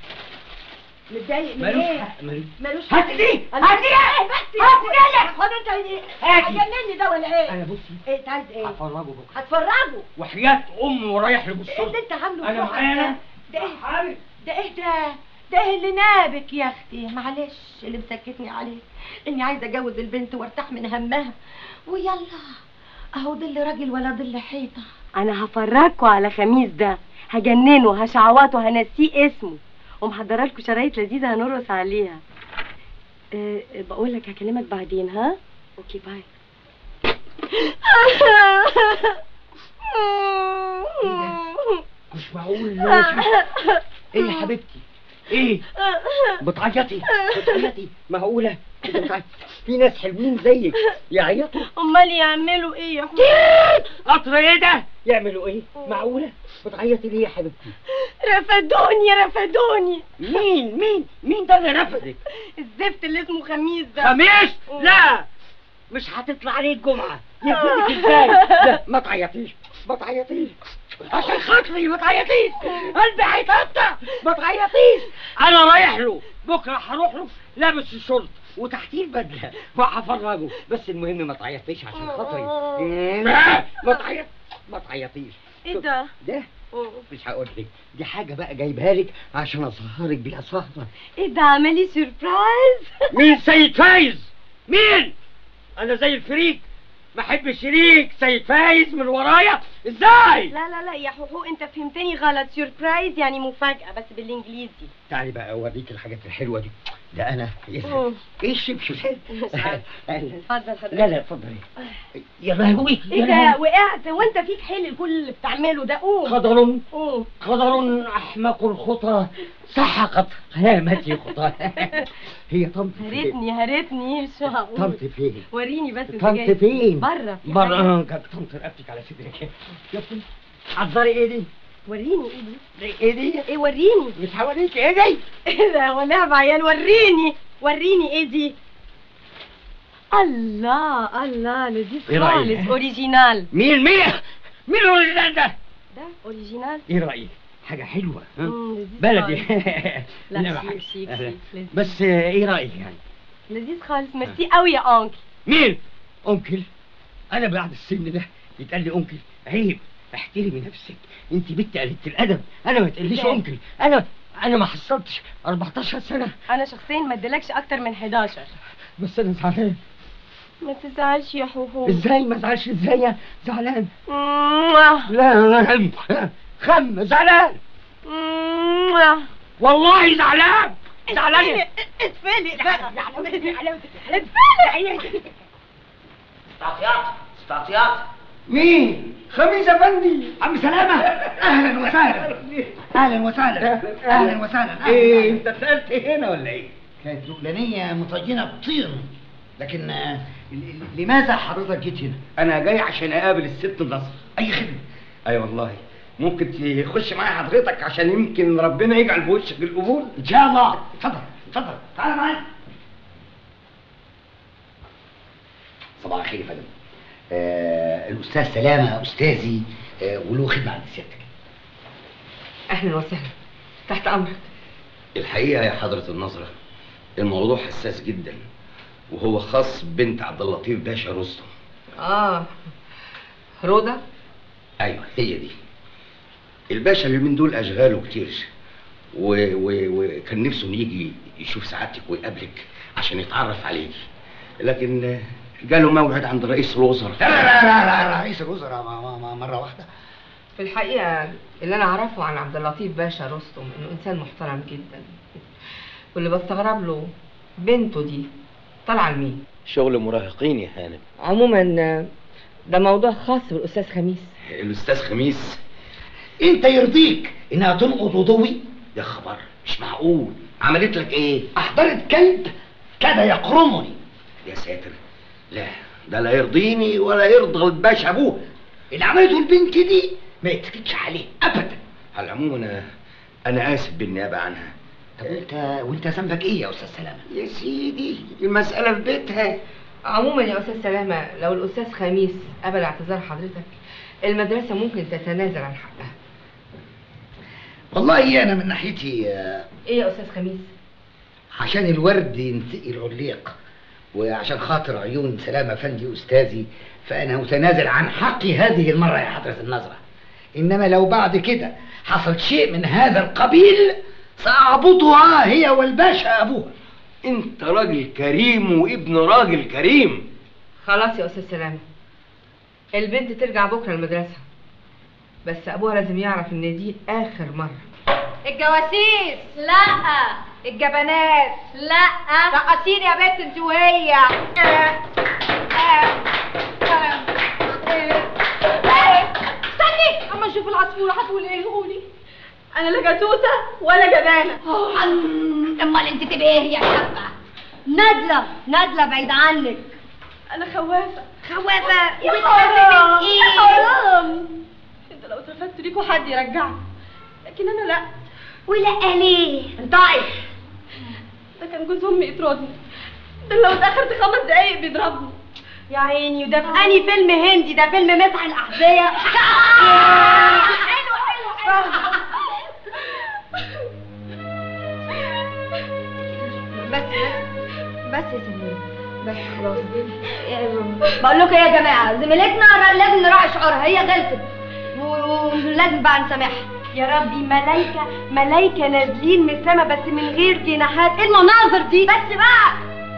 متضايق من ملوش ايه حق ملوش ملوش هات دي أنا- هات دي ايه بس هات دي خد انت ايه هاتي. هيجنني ده ولا ايه انا بصي ايه انت عايز ايه هفرجه بكره هتفرجه وحياة امه ورايح لبص ايه اللي انت عامله انا في روحك معانا ده؟ ده ايه ده ايه ده ده ايه اللي نابك يا اختي معلش اللي مسكتني عليه اني عايزه اجوز البنت وارتاح من همها ويلا اهو ظل راجل ولا ظل حيطه انا هفرجكوا على خميس ده هجننه هشعوطه هنسيه اسمه ومحضره لكم شرايط لذيذه هنرقص عليها أه بقول لك هكلمك بعدين ها اوكي باي مش معقول لا ايه يا حبيبتي ايه بتعيطي بتعيطي معقولة بتعيطي؟ في ناس حلوين زيك يعيطوا امال يعملوا ايه يا اخويا قطر ايه ده يعملوا ايه معقولة بتعيطي ليه يا حبيبتي رفدوني رفدوني مين مين مين ده اللي رفضك الزفت اللي اسمه خميس ده خميس لا مش هتطلع عليه الجمعة يفرقك ازاي لا ما تعيطيش ما تعيطيش عشان خاطري ما تعيطيش قلبي هيتقطع ما تعيطيش انا رايح له بكره هروح له لابس الشورت وتحتيه البدله وهفرجه بس المهم ما تعيطيش عشان خاطري لا، ما تعيط ما تعيطيش ايه ده ده مش هقول لك دي حاجه بقى جايبها لك عشان اسهرك بيها سهره ايه ده عملي سيربرايز مين سيد فايز مين انا زي الفريق بحب الشريك سيد فايز من ورايا ازاي لا لا لا يا حقوق انت فهمتني غلط سيربرايز يعني مفاجأة بس بالانجليزي تعالي بقى اوريك الحاجات الحلوه دي ده انا مم. ايه الشبشب اتفضل حضرتك لا لا اتفضلي يا لهوي ايه ده وقعت وانت فيك حل كل اللي بتعمله ده قوم قدر قوم قدر احمق الخطى سحقت هامتي خطاها هي طنط فين؟ هرتني هرتني مش معقول طنط فين؟ وريني بس انت طنط جاي. فين؟ بره في بره حاجة. اه كانت طنط رقبتك على صدرك يا بنت حضري ايدي وريني ايه دي ايه دي؟ ايه وريني مش حواليك ايه دي؟ ايه ده هو لعب عيال وريني وريني ايه دي الله الله لذيذ إيه رأيك؟ خالص اوريجينال مين مين؟ مين الاوريجينال ده؟ ده اوريجينال ايه رايك؟ حاجه حلوه ها؟ مم، لذيذ بلدي لا، إنما شيك، حاجة. شيك، أهلا. شيك، لذيذ. بس آه، ايه رايك يعني؟ لذيذ خالص ميرسي قوي يا انكل مين؟ انكل انا بعد السن ده يتقال لي انكل عيب احترمي نفسك انت بنت قليله الادب انا ما تقليش إزاي؟ انكل انا انا ما حصلتش 14 سنه انا شخصيا ما اديلكش اكتر من 11 بس انا زعلان ما تزعلش يا حوحو ازاي ما ازعلش ازاي يا زعلان موah. لا لا خم خم زعلان موah. والله زعلان زعلان اتفلق بقى استعطيات استعطيات مين؟ خميس افندي عم سلامة اهلا وسهلا اهلا وسهلا اهلا وسهلا ايه انت اتنقلت هنا ولا ايه؟ كانت زغلانية مطينة بطين لكن آه، ل- ل- لماذا حضرتك جيت هنا؟ انا جاي عشان اقابل الست النصر اي خدمة اي والله ممكن تخش معايا حضرتك عشان يمكن ربنا يجعل في وشك القبول ان شاء الله اتفضل اتفضل تعال معايا صباح الخير يا فندم آه الاستاذ سلامة استاذي آه وله خدمة عند سيادتك اهلا وسهلا تحت امرك الحقيقة يا حضرة النظرة الموضوع حساس جدا وهو خاص بنت عبد اللطيف باشا رستم اه روضة ايوه هي دي الباشا اليومين دول اشغاله كتير و... و... وكان نفسه إنه يجي يشوف سعادتك ويقابلك عشان يتعرف عليك لكن آه، جاله موعد عند رئيس الوزراء لا لا لا لا, لا رئيس الوزراء ما- ما- ما- مرة واحدة في الحقيقة اللي أنا أعرفه عن عبد اللطيف باشا رستم إنه إنسان محترم جدا واللي بستغرب له بنته دي طالعة لمين؟ شغل مراهقين يا هانم عموما ده موضوع خاص بالأستاذ خميس الاستاذ خميس انت يرضيك انها تنقض وضوي يا خبر مش معقول عملت لك ايه احضرت كلب كاد يقرمني يا ساتر لا ده لا يرضيني ولا يرضى الباشا ابوه اللي عملته البنت دي ما يتفقش عليه ابدا على العموم انا انا اسف بالنيابه عنها طب وانت وانت ذنبك ايه يا استاذ سلامه يا سيدي المساله في بيتها عموما يا أستاذ سلامة لو الأستاذ خميس قبل اعتذار حضرتك المدرسة ممكن تتنازل عن حقها والله انا من ناحيتي آه، إيه يا أستاذ خميس؟ عشان الورد ينتقي العليق وعشان خاطر عيون سلامة فندي أستاذي فأنا متنازل عن حقي هذه المرة يا حضرة النظرة إنما لو بعد كده حصل شيء من هذا القبيل سأعبطها هي والباشا أبوها انت راجل كريم وابن راجل كريم خلاص يا أستاذ سلامة البنت ترجع بكرة المدرسة بس أبوها لازم يعرف إن دي آخر مرة الجواسيس لا الجبنات لا رقصيني يا بنت انت وهي استني اما نشوف العصفوره هتقول ايه قولي انا لا جاسوسه ولا جبانه امال انت تبقى ايه يا حبه نادلة نادلة بعيد عنك انا خوافه خوافة يا وبتخافي حرام من يا إيه؟ حرام انت لو اترفدت ليكوا حد يرجعك لكن انا لا ولا ليه انطقي ده كان جوز امي يطردني ده لو اتاخرت خمس دقايق بيضربني يا عيني وده في انهي فيلم هندي ده فيلم مسح الاحذية حلو حلو حلو بس بس بس يا سمير بس خلاص بقول لكم يا جماعه زميلتنا لازم نراعي شعورها هي غلطت و- ولازم بقى نسامحها يا ربي ملايكة ملايكة نازلين من السما بس من غير جناحات ايه المناظر دي بس بقى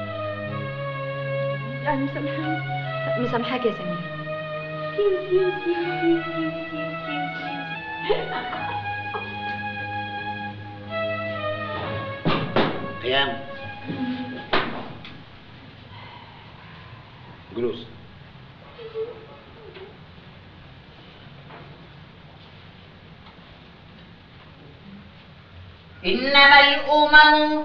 يعني مسامحاني مسامحاك يا سمير قيام جلوس إنما الأمم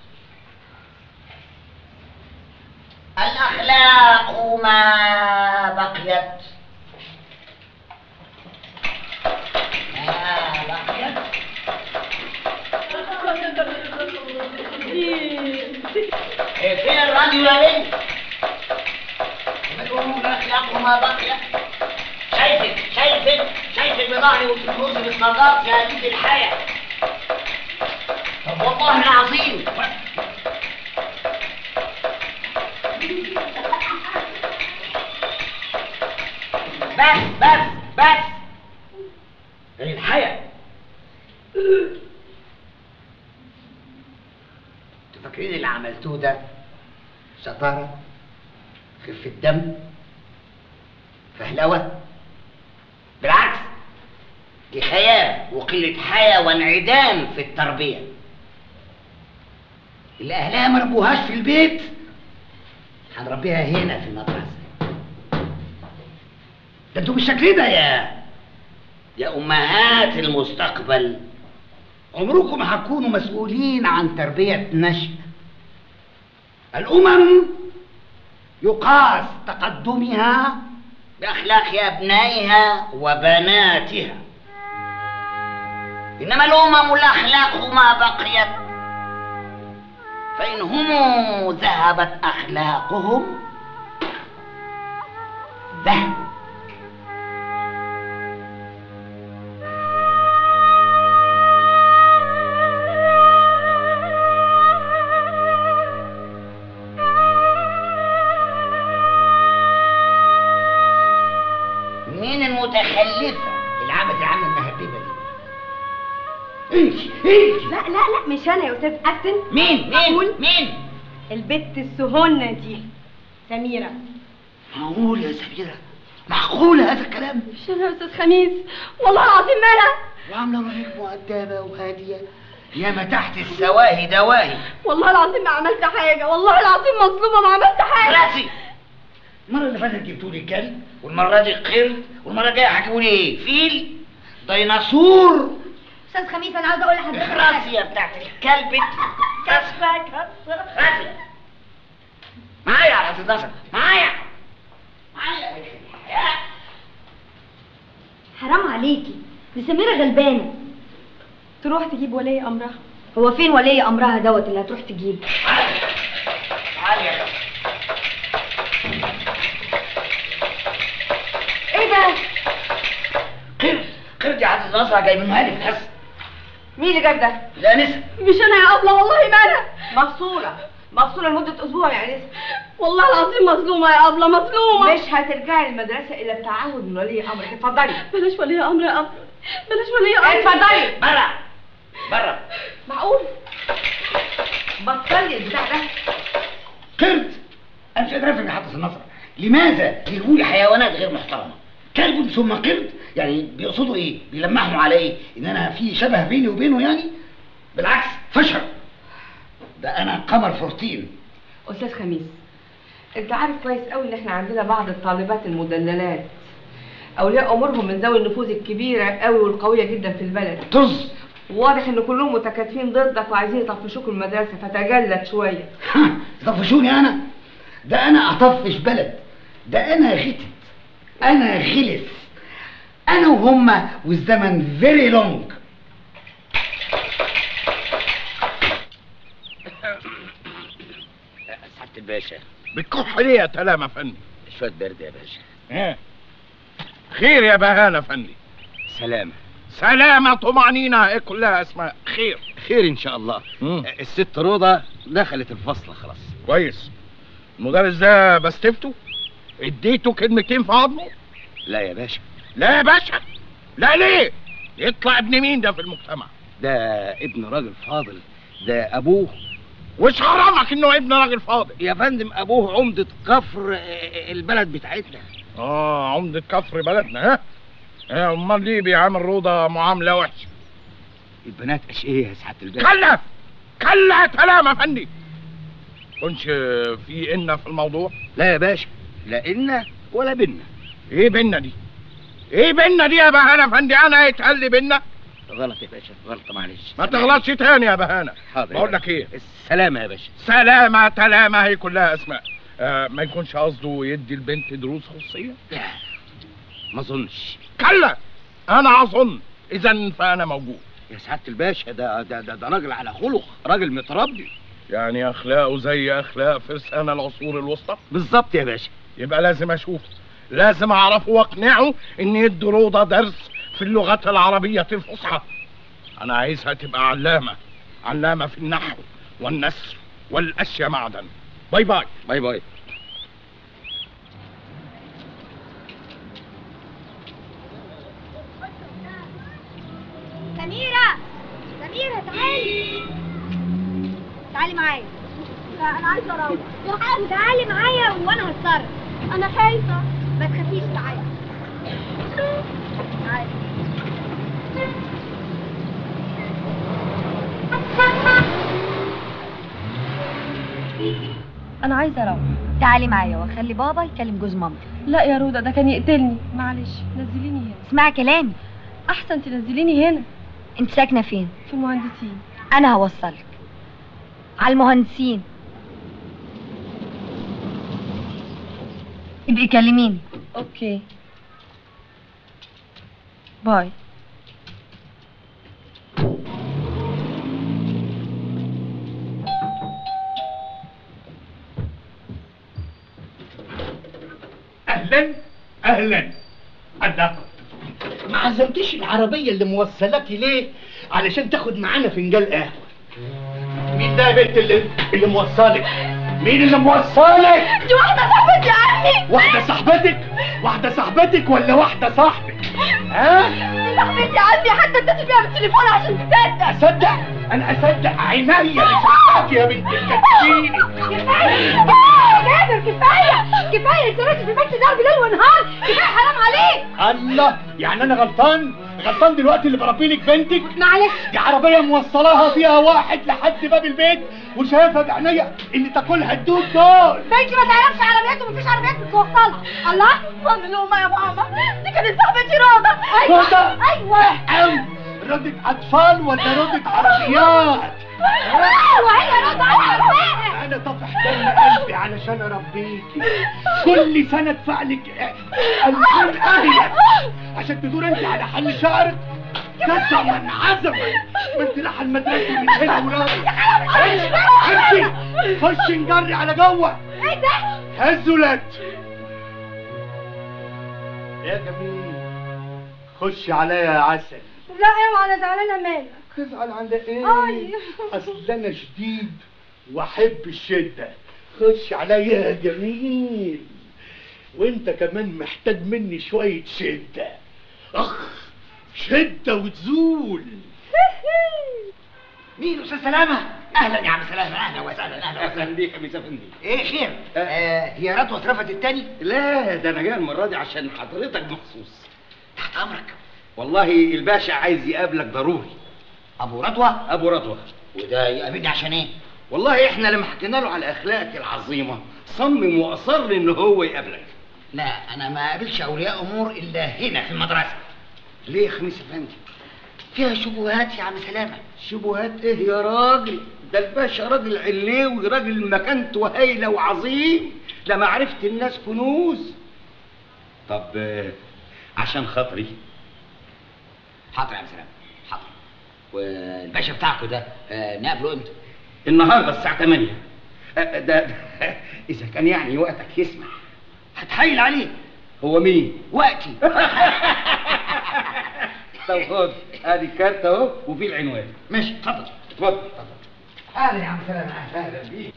الأخلاق ما بقيت ما بقيت إيه، فين الراديو يا بنت؟ الأمم الأخلاق ما بقيت شايفك شايفك شايفك بظهري وتفوزي بالصداق يا بنت الحياة طب والله العظيم بس بس بس الحياة انتوا فاكرين اللي عملتوه ده شطارة خفة دم فهلوة بالعكس دي خيال وقلة حياة وانعدام في التربية اللي أهلها ما ربوهاش في البيت هنربيها هنا في المدرسة ده انتوا بالشكل ده يا يا أمهات المستقبل عمركم هتكونوا مسؤولين عن تربية نشء الأمم يقاس تقدمها بأخلاق أبنائها وبناتها إنما الأمم الأخلاق ما بقيت فإن هم ذهبت أخلاقهم ذهب مين المتخلفة اللي عملت العملة المهببة دي؟ انت انت لا لا لا مش انا يا استاذ اكتن مين مين مين البت السهونة دي سميرة معقول يا سميرة معقول هذا الكلام مش انا يا استاذ خميس والله العظيم مالها وعاملة روحك مؤدبة وهادية يا ما تحت السواهي دواهي والله العظيم ما عملت حاجة والله العظيم مظلومة ما عملت حاجة راسي المرة اللي فاتت جبتوا لي كلب والمرة دي قرد والمرة الجاية هتجيبوا لي ايه؟ فيل ديناصور استاذ خميس انا عاوزه اقول لحضرتك اخرسي يا بتاعت الكلب كسبة كسبة خسرة معايا يا استاذ نصر معايا معايا حرام عليكي دي سميرة غلبانة تروح تجيب ولي امرها هو فين ولي امرها دوت اللي هتروح تجيب تعالي يا ايه ده قرد قرد يا عزيز نصر جاي من مالك بس مين اللي جاب ده لا نسى مش انا يا ابله والله ما انا مفصولة مفصولة لمدة اسبوع يا انسه والله العظيم مظلومة يا ابله مظلومة مش هترجعي المدرسة الا بتعهد من ولي امرك اتفضلي بلاش ولي امر يا ابله بلاش ولي امر اتفضلي برا برا معقول بطلي البتاع ده قرد انا مش قادر افهم يا حافظ النصر لماذا يجيبوا لي حيوانات غير محترمه كلب ثم قرد يعني بيقصدوا ايه بيلمحوا على ايه ان انا في شبه بيني وبينه يعني بالعكس فشل ده انا قمر فورتين استاذ خميس انت عارف كويس قوي ان احنا عندنا بعض الطالبات المدللات اولياء امورهم من ذوي النفوذ الكبيره قوي والقويه جدا في البلد طز واضح ان كلهم متكاتفين ضدك وعايزين يطفشوك من المدرسه فتجلد شويه يطفشوني انا ده انا اطفش بلد ده انا غتت انا غلس انا وهم والزمن فيري لونج سعادة الباشا بتكح ليه يا تلامة فندي شوية برد يا باشا ايه خير يا بهانة فندي سلامة سلامة طمأنينة ايه كلها اسماء خير خير ان شاء الله الست روضة دخلت الفصل خلاص كويس المدرس ده بستفته اديته كلمتين في عظمه لا يا باشا لا يا باشا لا ليه يطلع ابن مين ده في المجتمع ده ابن راجل فاضل ده ابوه وش حرامك انه ابن راجل فاضل يا فندم ابوه عمدة كفر البلد بتاعتنا اه عمدة كفر بلدنا ها اه امال ليه بيعامل روضة معاملة وحشة البنات اشقية يا سعادة الباشا كلا كلا كلام يا فندي كنش في إن في الموضوع لا يا باشا لا إن ولا بينا ايه بينا دي ايه بينا دي يا بهانة فندي انا يتقال لي بينا غلط يا باشا غلط معلش ما تغلطش تاني يا بهانة حاضر بقول لك ايه السلامة يا باشا سلامة تلامة هي كلها اسماء آه ما يكونش قصده يدي البنت دروس خصوصية لا ما اظنش كلا انا اظن اذا فانا موجود يا سعادة الباشا ده ده ده, ده راجل على خلق راجل متربي يعني اخلاقه زي اخلاق فرسان العصور الوسطى بالظبط يا باشا يبقى لازم اشوفه لازم اعرفه واقنعه ان يدي روضة درس في اللغات العربية الفصحى انا عايزها تبقى علامة علامة في النحو والنثر والاشياء معدن باي باي باي باي سميرة سميرة تعالي تعالي معايا لا، انا عايزه اروح تعالي معايا وانا هتصرف انا خايفه ما تخافيش تعالي تعالي انا عايزه اروح تعالي معايا واخلي بابا يكلم جوز مامتك لا يا رودا ده كان يقتلني معلش نزليني هنا اسمعي كلامي احسن تنزليني هنا انت ساكنه فين في المهندسين انا هوصلك على المهندسين ابقي كلميني اوكي باي اهلا اهلا الله ما عزمتيش العربيه اللي موصلاكي ليه علشان تاخد معانا فنجان قهوه مين ده يا بنت اللي اللي موصلك مين اللي موصلك دي واحده صاحبتي يا عمي واحده صاحبتك واحده صاحبتك ولا واحده صاحبك ها دي صاحبتي يا عمي حتى اتصل بيها بالتليفون عشان تصدق اصدق انا اصدق عينيا اللي شفتك يا بنت الكتكيني كفايه يا جابر كفايه كفايه انت راجل في البيت ده بالليل ونهار كفايه حرام عليك الله يعني انا غلطان غلطان دلوقتي اللي بربي لك بنتك معلش دي عربيه موصلاها فيها واحد لحد باب البيت وشايفها بعينيا اللي تاكلها الدود دول بنتي ما تعرفش عربيات ومفيش عربيات بتوصلها الله مظلومه يا ماما دي كانت صاحبتي روضه ايوه روضة؟ ايوه أو ردة أطفال ولا ردة عربيات؟ ايوه هي روضه ايوه أنا طفح دم قلبي علشان أربيكي كل سنة أدفع لك ألفين أبيض عشان تدور أنت على حل شعرك قسما عزما ما أنت رايحة المدرسة من هنا ورايح امشي خش نجري على جوه ايه ده هزلت يا جميل خش عليا يا عسل لا اوعى انا زعلانه مالك تزعل عند ايه؟ أي. اصل انا شديد واحب الشده خش عليا يا جميل وانت كمان محتاج مني شويه شده اخ شده وتزول مين استاذ سلامه اهلا يا عم سلامه اهلا وسهلا اهلا اهلا وسهلا بيك يا ميس افندي ايه خير آه هي رضوى اترفضت التاني لا ده انا جاي المره دي عشان حضرتك مخصوص تحت امرك والله الباشا عايز يقابلك ضروري ابو رضوى ابو رضوى وده يقابلني عشان ايه والله احنا لما حكينا له على اخلاقك العظيمه صمم واصر ان هو يقابلك لا انا ما قابلش اولياء امور الا هنا في المدرسه ليه يا خميس افندي فيها شبهات يا عم سلامه شبهات ايه يا راجل ده الباشا راجل عليوي راجل مكانته هايله وعظيم ده معرفه الناس كنوز طب آه، عشان خاطري حاضر يا عم سلامه حاضر والباشا بتاعكوا ده آه نقابله امتى النهارده الساعه 8 آه، ده اذا كان يعني وقتك يسمح هتحايل عليه هو مين وقتي طب خد ادي الكارت اهو وفي العنوان ماشي اتفضل اتفضل اهلا يا عم سلامه اهلا بيك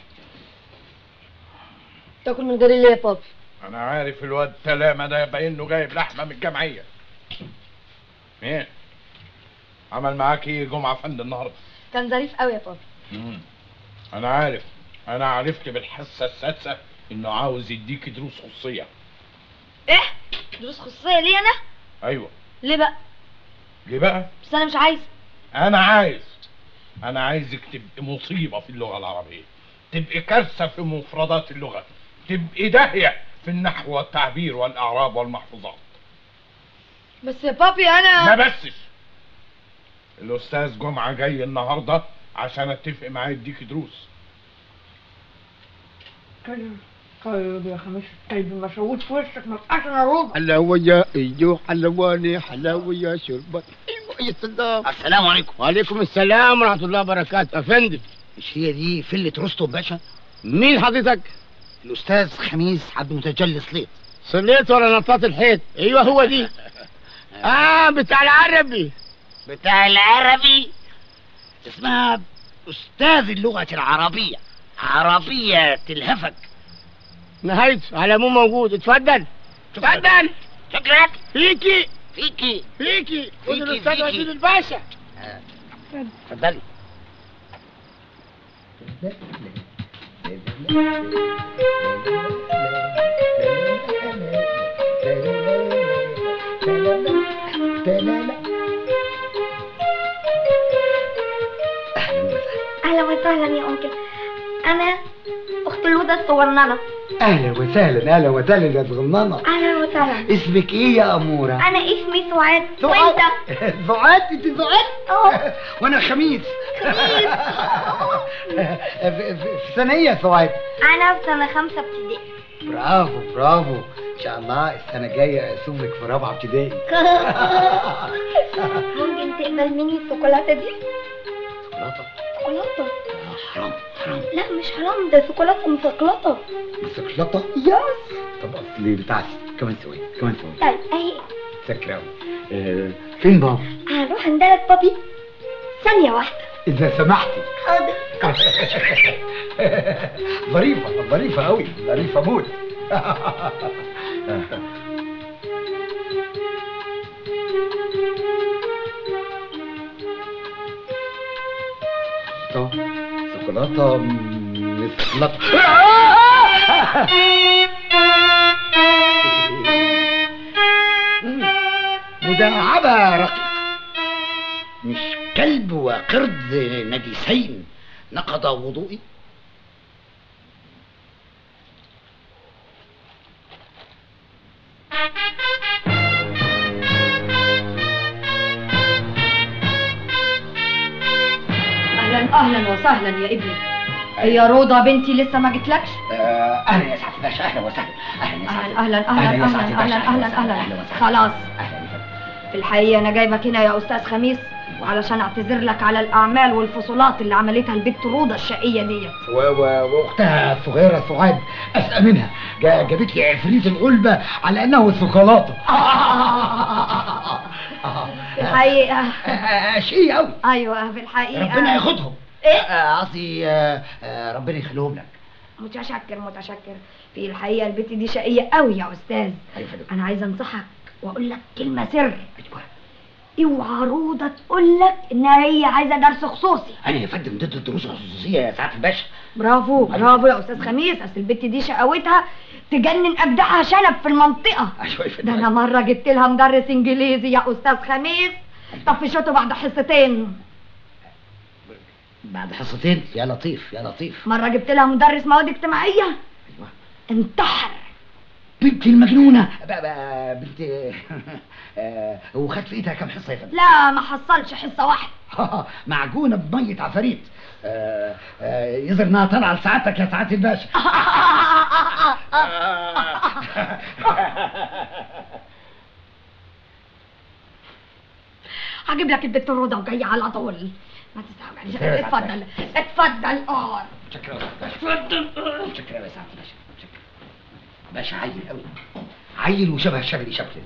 تاكل من غير ليه يا بابي انا عارف الواد سلامة ده باين انه جايب لحمة من الجمعية مين عمل معاك ايه جمعة فند النهاردة كان ظريف قوي يا بابي مم. انا عارف انا عرفت بالحاسة السادسة انه عاوز يديك دروس خصوصية ايه دروس خصوصيه ليه انا ايوه ليه بقى ليه بقى بس انا مش عايز انا عايز انا عايزك تبقي مصيبة في اللغة العربية تبقي كارثة في مفردات اللغة تبقي داهية في النحو والتعبير والاعراب والمحفوظات بس يا بابي انا ما بسش الاستاذ جمعه جاي النهارده عشان اتفق معاه يديك دروس طيب طيب يا خميس طيب المشروط في وشك ما تبقاش نروض حلاوة ايجو حلواني حلاوة يا شربت ايوه يا صدام السلام عليكم وعليكم السلام ورحمة الله وبركاته افندم مش هي دي فلة رستم باشا مين حضرتك؟ الأستاذ خميس عبد المتجلي صليط صليت ولا نطاط الحيط ايوه هو دي اه بتاع العربي بتاع العربي اسمها أستاذ اللغة العربية عربية تلهفك نهايته على مو موجود اتفضل اتفضل شكرا فيكي فيكي فيكي خد فيكي، الاستاذ فيكي. وزير الباشا اتفضلي اهلا وسهلا يا انكل انا اخت الهدى الصغننه اهلا وسهلا اهلا وسهلا يا صغننه اهلا وسهلا اسمك ايه يا اموره انا اسمي سعاد سعاد. وانت سعاد انت سعاد اه وانا خميس خميس. في في- في سنه ايه يا سعاد انا في سنه خمسه ابتدائي برافو برافو ان شاء الله السنه الجايه اسومك في رابعه ابتدائي ممكن تقبل مني الشوكولاته دي شوكولاته شوكولاته حرام حرام لا مش حرام ده شوكولاته مسقلطه شوكولاته يس طب اصلي بتاعتي كمان ثواني كمان ثواني طيب اهي سكر قوي آه فين بابا هنروح عندك بابي ثانيه واحده اذا سمحتي حاضر ظريفه ظريفه قوي ظريفه موت شوكولاته مسلطه مداعبة رقيق مش كلب وقرد نجسين نقض وضوئي اهلا اهلا وسهلا يا ابني هي روضة بنتي لسه ما جتلكش آه، اهلا يا سعاده الباشا اهلا وسهلا اهلا يا سعاده اهلا اهلا اهلا يا سعادة اهلا الباشا، اهلا وسهلا، اهلا وسهلا. خلاص اهلا يا فندم. في الحقيقة انا جايبك هنا يا استاذ خميس وعلشان اعتذر لك على الاعمال والفصولات اللي عملتها البت روضة الشقية ديت و- و- واختها الصغيره سعاد اسقى منها جا- جابت لي عفريت الغلبه على انه شوكولاته في الحقيقة شيء قوي ايوه في الحقيقة ربنا ياخدهم ايه آه، قصدي آه، آه، ربنا يخليهم لك متشكر متشكر في الحقيقة البت دي شقية قوي يا استاذ أيوة فندم. انا عايزة انصحك واقول لك كلمة سر اوعى روضة تقول لك ان هي عايزة درس خصوصي انا يا فندم ضد الدروس الخصوصية يا سعاده الباشا برافو برافو يا استاذ خميس اصل البت دي شقاوتها تجنن اجدعها شنب في المنطقة ايوه يا ده فندم انا مرة جبت لها مدرس انجليزي يا استاذ خميس طفشته بعد حصتين بعد حصتين يا لطيف يا لطيف مرة جبت لها مدرس مواد اجتماعية انتحر بنتي المجنونه بقى بقى بنت آه، وخد في ايدها كام حصه يا فندم لا ما حصلش حصة واحدة معجونه بميه عفاريت آه، آه، يظهر انها طالعه لسعادتك يا سعاده الباشا هجيب لك البت الروضة وجاية على طول ما تستعجلش اتفضل اتفضل اقعد شكرا اتفضل شكرا يا سعاده الباشا شكرا باشا عيل قوي عيل وشبه شبلي شكل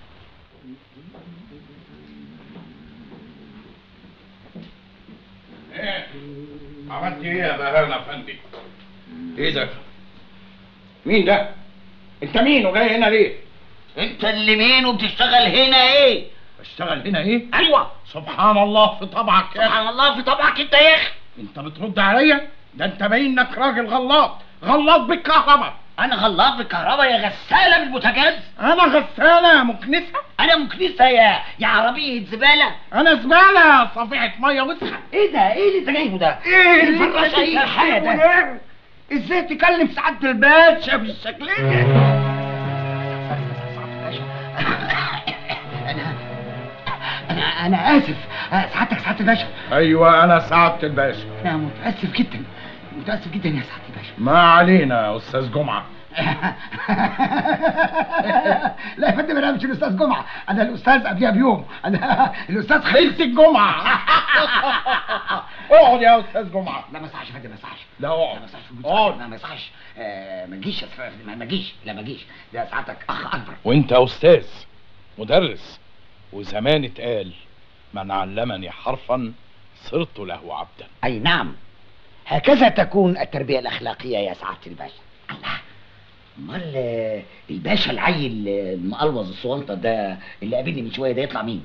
ايه عملت ايه يا بهان افندي ايه ده مين ده انت مين وجاي هنا ليه انت اللي مين وبتشتغل هنا ايه بشتغل هنا ايه ايوه سبحان الله في طبعك يا سبحان الله في طبعك انت يا اخي انت بترد عليا ده انت باين انك راجل غلاط غلاط بالكهرباء انا غلاط بالكهرباء يا غساله بالبوتاجاز انا غسالة يا مكنسة انا مكنسه يا يا عربيه زباله انا زبالة صفيحة مية وسخة ايه ده ايه اللي انت جايبه ده ايه اللي اللي فرش اي حاجه ده ده ازاي تكلم سعادة الباشا بالشكل ده انا انا انا اسف آه، سعادتك سعاده الباشا ايوه انا سعاده الباشا انا متاسف جدا متاسف جدا يا سعاده الباشا ما علينا يا استاذ جمعه لا يا فندم انا مش الاستاذ جمعه انا الاستاذ قبلها بيوم انا الاستاذ خليل الجمعه اقعد يا استاذ جمعه لا ما يصحش يا فندم ما يصحش لا اقعد ما يصحش اقعد ما ما يصحش آه، ما تجيش يا سعادة- ما ما تجيش لا ما تجيش ده سعادتك اخ اكبر وانت استاذ مدرس وزمان اتقال من علمني حرفا صرت له عبدا اي نعم هكذا تكون التربيه الاخلاقيه يا سعاده الباشا الله امال آه، الباشا العيل آه، المقلوظ الصوانطه ده اللي قابلني من شويه ده يطلع مين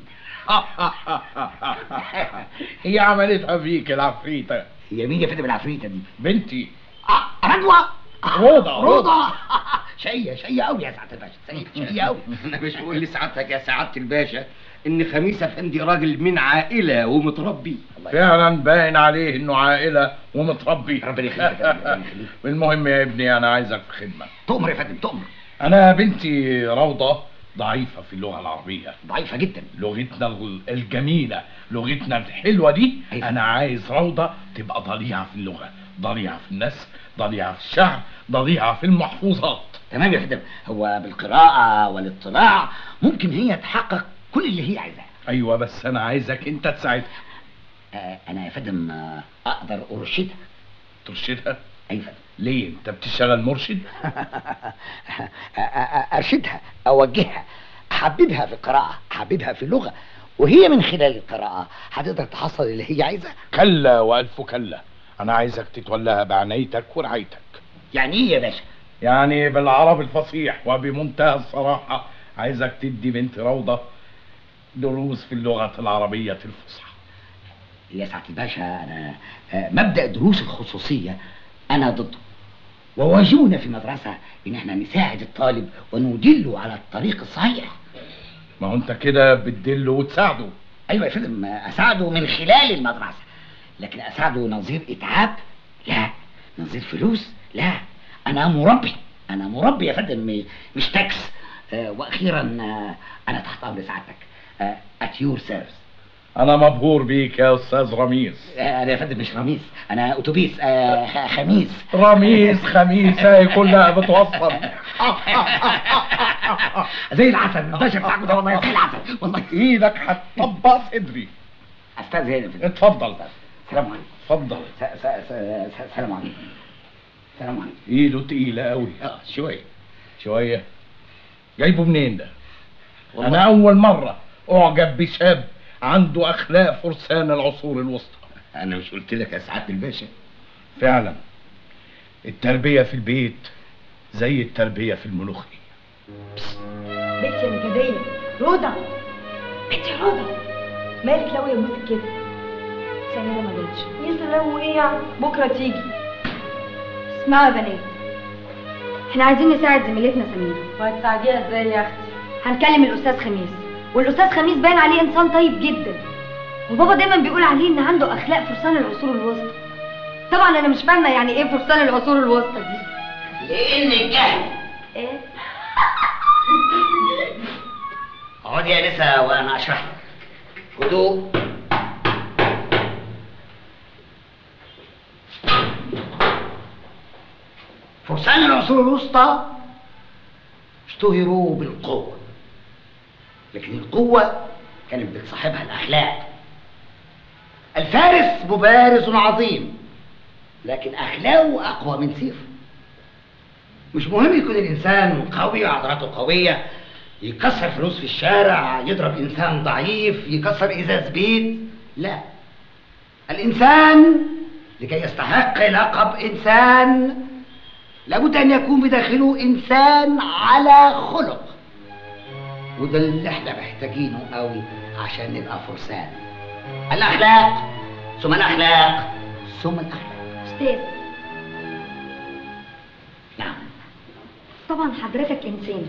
هي عملتها فيك العفريته هي مين يا فندم العفريته دي بنتي رضوى روضة روضة شقية شقية قوي يا سعادة الباشا شقية شقية قوي انا مش بقول لسعادتك يا سعاده الباشا ان خميس افندي راجل من عائله ومتربي فعلا باين عليه انه عائله ومتربي ربنا يخليك يا ربنا يخليك. المهم يا ابني انا عايزك في خدمه تؤمر يا فندم تؤمر انا بنتي روضه ضعيفه في اللغه العربيه ضعيفه جدا لغتنا ال- الجميله لغتنا الحلوه دي انا عايز روضه تبقى ضليعه في اللغه ضليعه في النثر ضليعه في الشعر ضليعه في المحفوظات تمام يا فندم هو بالقراءة والاطلاع ممكن هي تحقق كل اللي هي عايزاه ايوه بس انا عايزك انت تساعدها آه انا يا فندم آه اقدر ارشدها ترشدها اي فندم ليه انت بتشتغل مرشد آه، آه، ارشدها اوجهها احببها في القراءة احببها في اللغة وهي من خلال القراءة هتقدر تحصل اللي هي عايزاه كلا والف كلا انا عايزك تتولاها بعنايتك ورعايتك يعني ايه يا باشا يعني بالعربي الفصيح وبمنتهى الصراحه عايزك تدي بنت روضه دروس في اللغه العربيه الفصحى يا سعادة الباشا أنا آه، مبدأ دروس الخصوصية أنا ضده وواجبنا في المدرسة إن إحنا نساعد الطالب وندله على الطريق الصحيح ما هو انت كده بتدله وتساعده أيوة يا فندم آه، أساعده من خلال المدرسة لكن أساعده نظير إتعاب لا نظير فلوس لا أنا مربي أنا مربي يا فندم م- مش تاكس آه، وأخيرا آه، أنا تحت أمر سعادتك at your service انا مبهور بيك يا استاذ رميس آه، أنا يا فندم مش رميس أنا أتوبيس آه، خ- خميس رميس خميس هي كلها بتوصل زي العسل الباشا بتاعكم ده والله زي العسل والله ايدك هتطبق صدري استاذ هنا في اتفضل السلام عليكم اتفضل س- س- س- س- السلام عليكم السلام عليكم ايده تقيله قوي اه شويه شويه جايبه منين ده انا اول مره اعجب بشاب عنده اخلاق فرسان العصور الوسطى انا مش قلت لك يا سعاده الباشا فعلا التربيه في البيت زي التربيه في الملوخيه بنتي يا نكدية روضة بنتي يا روضة مالك لو يا موسك كده سميرة ما جاتش يا سلام وايه يعني بكرة تيجي اسمعوا يا بنات احنا عايزين نساعد زميلتنا سميرة وهتساعديها ازاي يا اختي هنكلم الاستاذ خميس والاستاذ خميس باين عليه انسان طيب جدا وبابا دايما بيقول عليه ان عنده اخلاق فرسان العصور الوسطى طبعا انا مش فاهمه يعني ايه فرسان العصور الوسطى دي لان الجهل ايه اقعدي يا نسا وانا اشرح لك هدوء فرسان العصور الوسطى اشتهروا بالقوة لكن القوة كانت بتصاحبها الأخلاق الفارس مبارز عظيم لكن أخلاقه أقوى من سيفه مش مهم يكون الإنسان قوي وعضلاته قوية يكسر فلوس في الشارع يضرب إنسان ضعيف يكسر إزاز بيت لا الإنسان لكي يستحق لقب إنسان لابد أن يكون بداخله إنسان على خلق وده اللي احنا محتاجينه قوي عشان نبقى فرسان الأخلاق ثم الأخلاق ثم الأخلاق استاذ نعم طبعا حضرتك انسان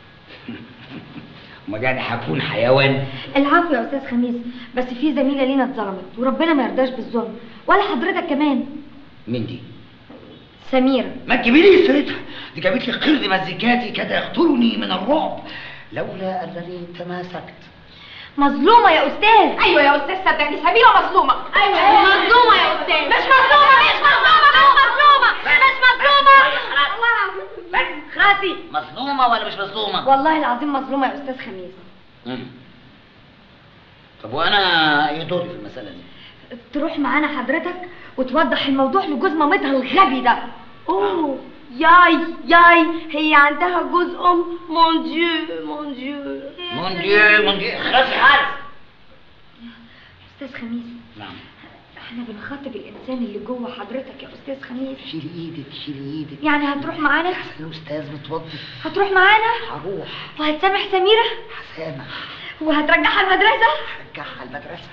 امال يعني هكون حيوان العفو يا استاذ خميس بس في زميله لينا اتظلمت وربنا ما يرضاش بالظلم ولا حضرتك كمان مين دي؟ سميره ما تجيبيلي سيرتها دي جابت لي قرد مزيكاتي كاد يقتلني من الرعب لولا انني تماسكت مظلومة يا أستاذ ايوه يا استاذ صدقني سميره مظلومه أيوة مظلومة يا أستاذ مش مظلومة مش مظلومة مش مظلومة مش مظلومة بس خلاصي مظلومة ولا مش مظلومة؟ والله العظيم مظلومة يا أستاذ خميس مم. طب وانا ايه دوري في المسألة دي؟ تروح معانا حضرتك وتوضح الموضوع لجوز مامتها الغبي ده اوه ياي ياي هي عندها جوز ام مون ديو مون ديو مون ديو مون ديو خلاصي خالص استاذ خميس نعم احنا بنخاطب الانسان اللي جوه حضرتك يا استاذ خميس شيلي ايدك شيلي ايدك يعني هتروح معانا الاستاذ متوضي هتروح معانا هروح وهتسامح سميرة سامح وهترجعها المدرسة رجعها المدرسة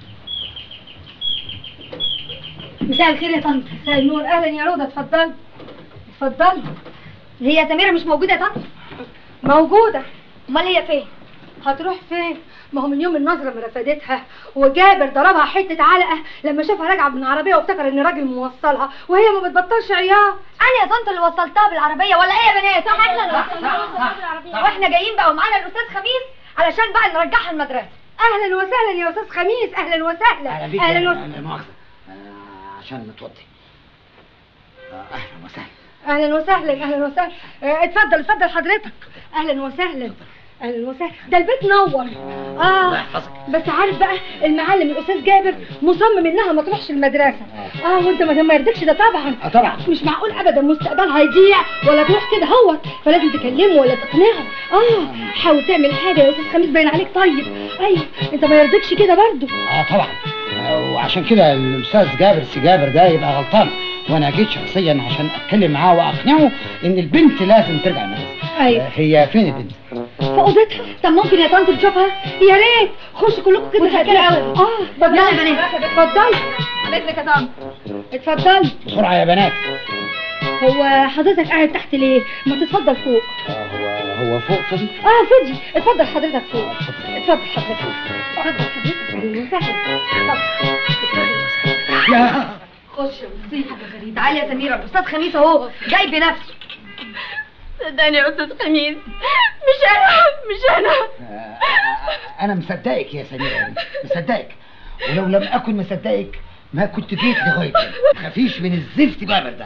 مساء الخير يا طنط مساء النور اهلا يا روضه اتفضلي اتفضلي هي سميرة مش موجودة يا طنط موجوده امال هي فين هتروح فين ما هو من يوم النظرة ما رفدتها وجابر ضربها حتة علقة لما شافها راجعة من العربية وافتكر ان راجل موصلها وهي ما بتبطلش عياط انا يا طنط اللي وصلتها بالعربية ولا ايه يا بنات؟ صح، احنا اللي صح، وصلناها صح، صح. واحنا جايين بقى ومعانا الاستاذ خميس علشان بقى نرجعها المدرسة اهلا وسهلا يا استاذ خميس اهلا وسهلا اهلا بيك اهلا يا وسهلا لا مؤاخذة آه، عشان متوضي آه، اهلا وسهلا اهلا وسهلا اهلا وسهلا اه، اتفضل اتفضل حضرتك اهلا وسهلا اهلا وسهلا ده البيت نور اه بس عارف بقى المعلم الاستاذ جابر مصمم انها ما تروحش المدرسه اه وانت ما ما يرضيكش ده طبعا اه طبعا مش معقول ابدا مستقبلها يضيع ولا تروح كده هوت فلازم تكلمه ولا تقنعه اه حاول تعمل حاجه يا استاذ خميس باين عليك طيب ايوه انت ما يرضيكش كده برضه اه طبعا آه، وعشان كده الاستاذ جابر سي جابر ده يبقى غلطان وانا جيت شخصيا عشان اتكلم معاه واقنعه ان البنت لازم ترجع المدرسه ايوه آه، هي فين البنت في اوضتها طب ممكن يا طنط تشوفها يا ريت خشوا كلكم كده متشكرة هتلاقوا- أوي. اه اتفضلي يلا يا بنات. اتفضلي على اذنك يا طنط اتفضلي بسرعه يا بنات هو حضرتك قاعد تحت ليه ما تتفضل فوق آه، هو هو فوق فدي اه فضي اتفضل حضرتك فوق اتفضل حضرتك اتفضل حضرتك اهلا وسهلا اتفضل. يا خش يا مصيبة تعالي يا سميرة الاستاذ خميس اهو جاي بنفسه صدقني يا استاذ خميس مش انا مش انا آه، انا مصدقك يا سميرة يا بنت مصدقك ولو لم اكن مصدقك ما كنت جيت لغايه هنا. خفيش من الزفت بابر ده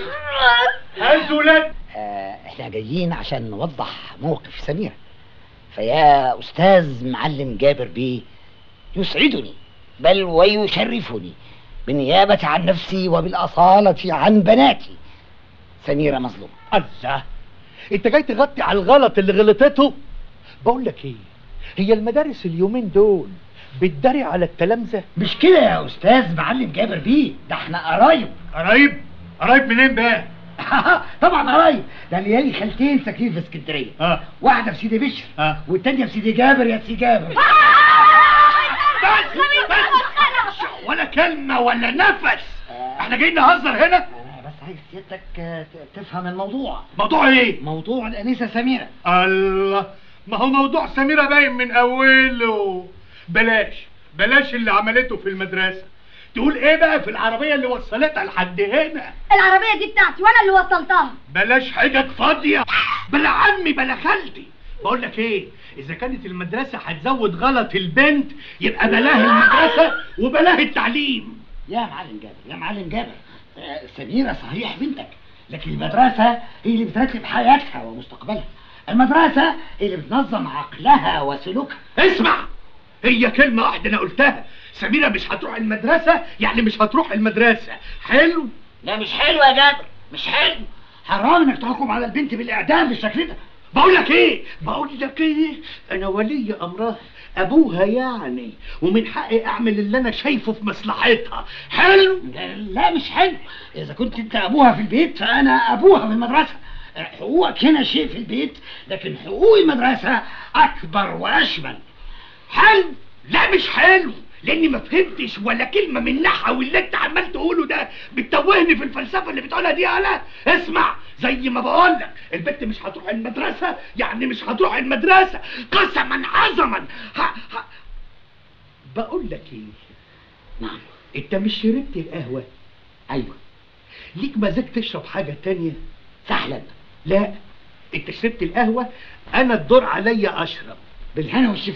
هزوا آه، احنا جايين عشان نوضح موقف سميرة فيا استاذ معلم جابر بيه يسعدني بل ويشرفني بالنيابة عن نفسي وبالأصالة عن بناتي سميرة مظلوم الله انت جاي تغطي على الغلط اللي غلطته بقول لك ايه هي المدارس اليومين دول بتداري على التلامذه مش كده يا استاذ معلم جابر بيه ده احنا قرايب قرايب قرايب منين بقى طبعا قرايب ده اللي لي خالتين ساكنين في اسكندريه اه واحده في سيدي بشر اه والتانيه في سيدي جابر يا سيدي جابر ولا كلمه ولا نفس احنا جايين نهزر هنا بس عايز سيادتك آه، ت- تفهم الموضوع موضوع ايه موضوع الانسه سميره الله ما هو موضوع سميرة باين من أوله بلاش بلاش اللي عملته في المدرسة تقول ايه بقى في العربية اللي وصلتها لحد هنا العربية دي بتاعتي وانا اللي وصلتها بلاش حاجة فاضية بلا عمي بلا خالتي بقول لك ايه اذا كانت المدرسة هتزود غلط البنت يبقى بلاه المدرسة وبلاه التعليم يا معلم جابر يا معلم جابر آه، سميرة صحيح بنتك لكن المدرسة هي اللي بترتب حياتها ومستقبلها المدرسة هي اللي بتنظم عقلها وسلوكها اسمع هي كلمة واحدة انا قلتها سميرة مش هتروح المدرسة يعني مش هتروح المدرسة حلو لا مش حلو يا جابر مش حلو حرام انك تحكم على البنت بالاعدام بالشكل ده بقول لك ايه بقول لك ايه انا ولي امرها ابوها يعني ومن حقي اعمل اللي انا شايفه في مصلحتها حلو لا مش حلو اذا كنت انت ابوها في البيت فانا ابوها في المدرسة حقوقك هنا شيء في البيت لكن حقوق المدرسة اكبر واشمل حلو لا مش حلو لاني ما فهمتش ولا كلمه من نحو اللي انت عمال تقوله ده بتتوهني في الفلسفه اللي بتقولها دي يالا اسمع زي ما بقول لك البنت مش هتروح المدرسه يعني مش هتروح المدرسه قسما عظما ه... ه... بقول لك ايه نعم انت مش شربت القهوه ايوه ليك مزاج تشرب حاجه تانية سهلا لا انت شربت القهوه انا الدور عليا اشرب بالهنا والشفا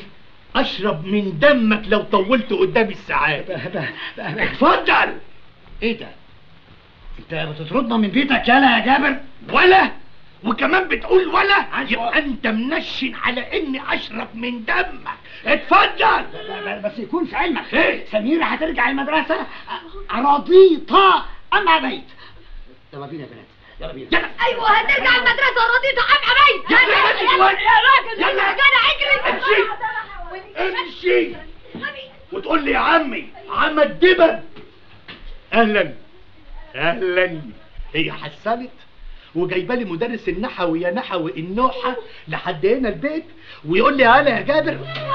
اشرب من دمك لو طولت قدامي الساعات اتفضل ايه ده؟ انت بتطردنا من بيتك يالا يا جابر؟ ولا وكمان بتقول ولا يبقى انت منشن على اني اشرب من دمك اتفضل بس يكون في علمك ايه سميرة هترجع المدرسة رضيطة أما بيت يلا بينا يا بنات يلا بينا يلا ايوه هترجع المدرسه رضيت ام بيت يلا يا بنت الواد. يا راجل يلا. يا جدع اجري امشي امشي وتقول لي يا عمي عم الدبب اهلا اهلا هي حسنت وجايبه لي مدرس النحوي يا نحوي النوحه لحد هنا البيت ويقول لي هلا يا جابر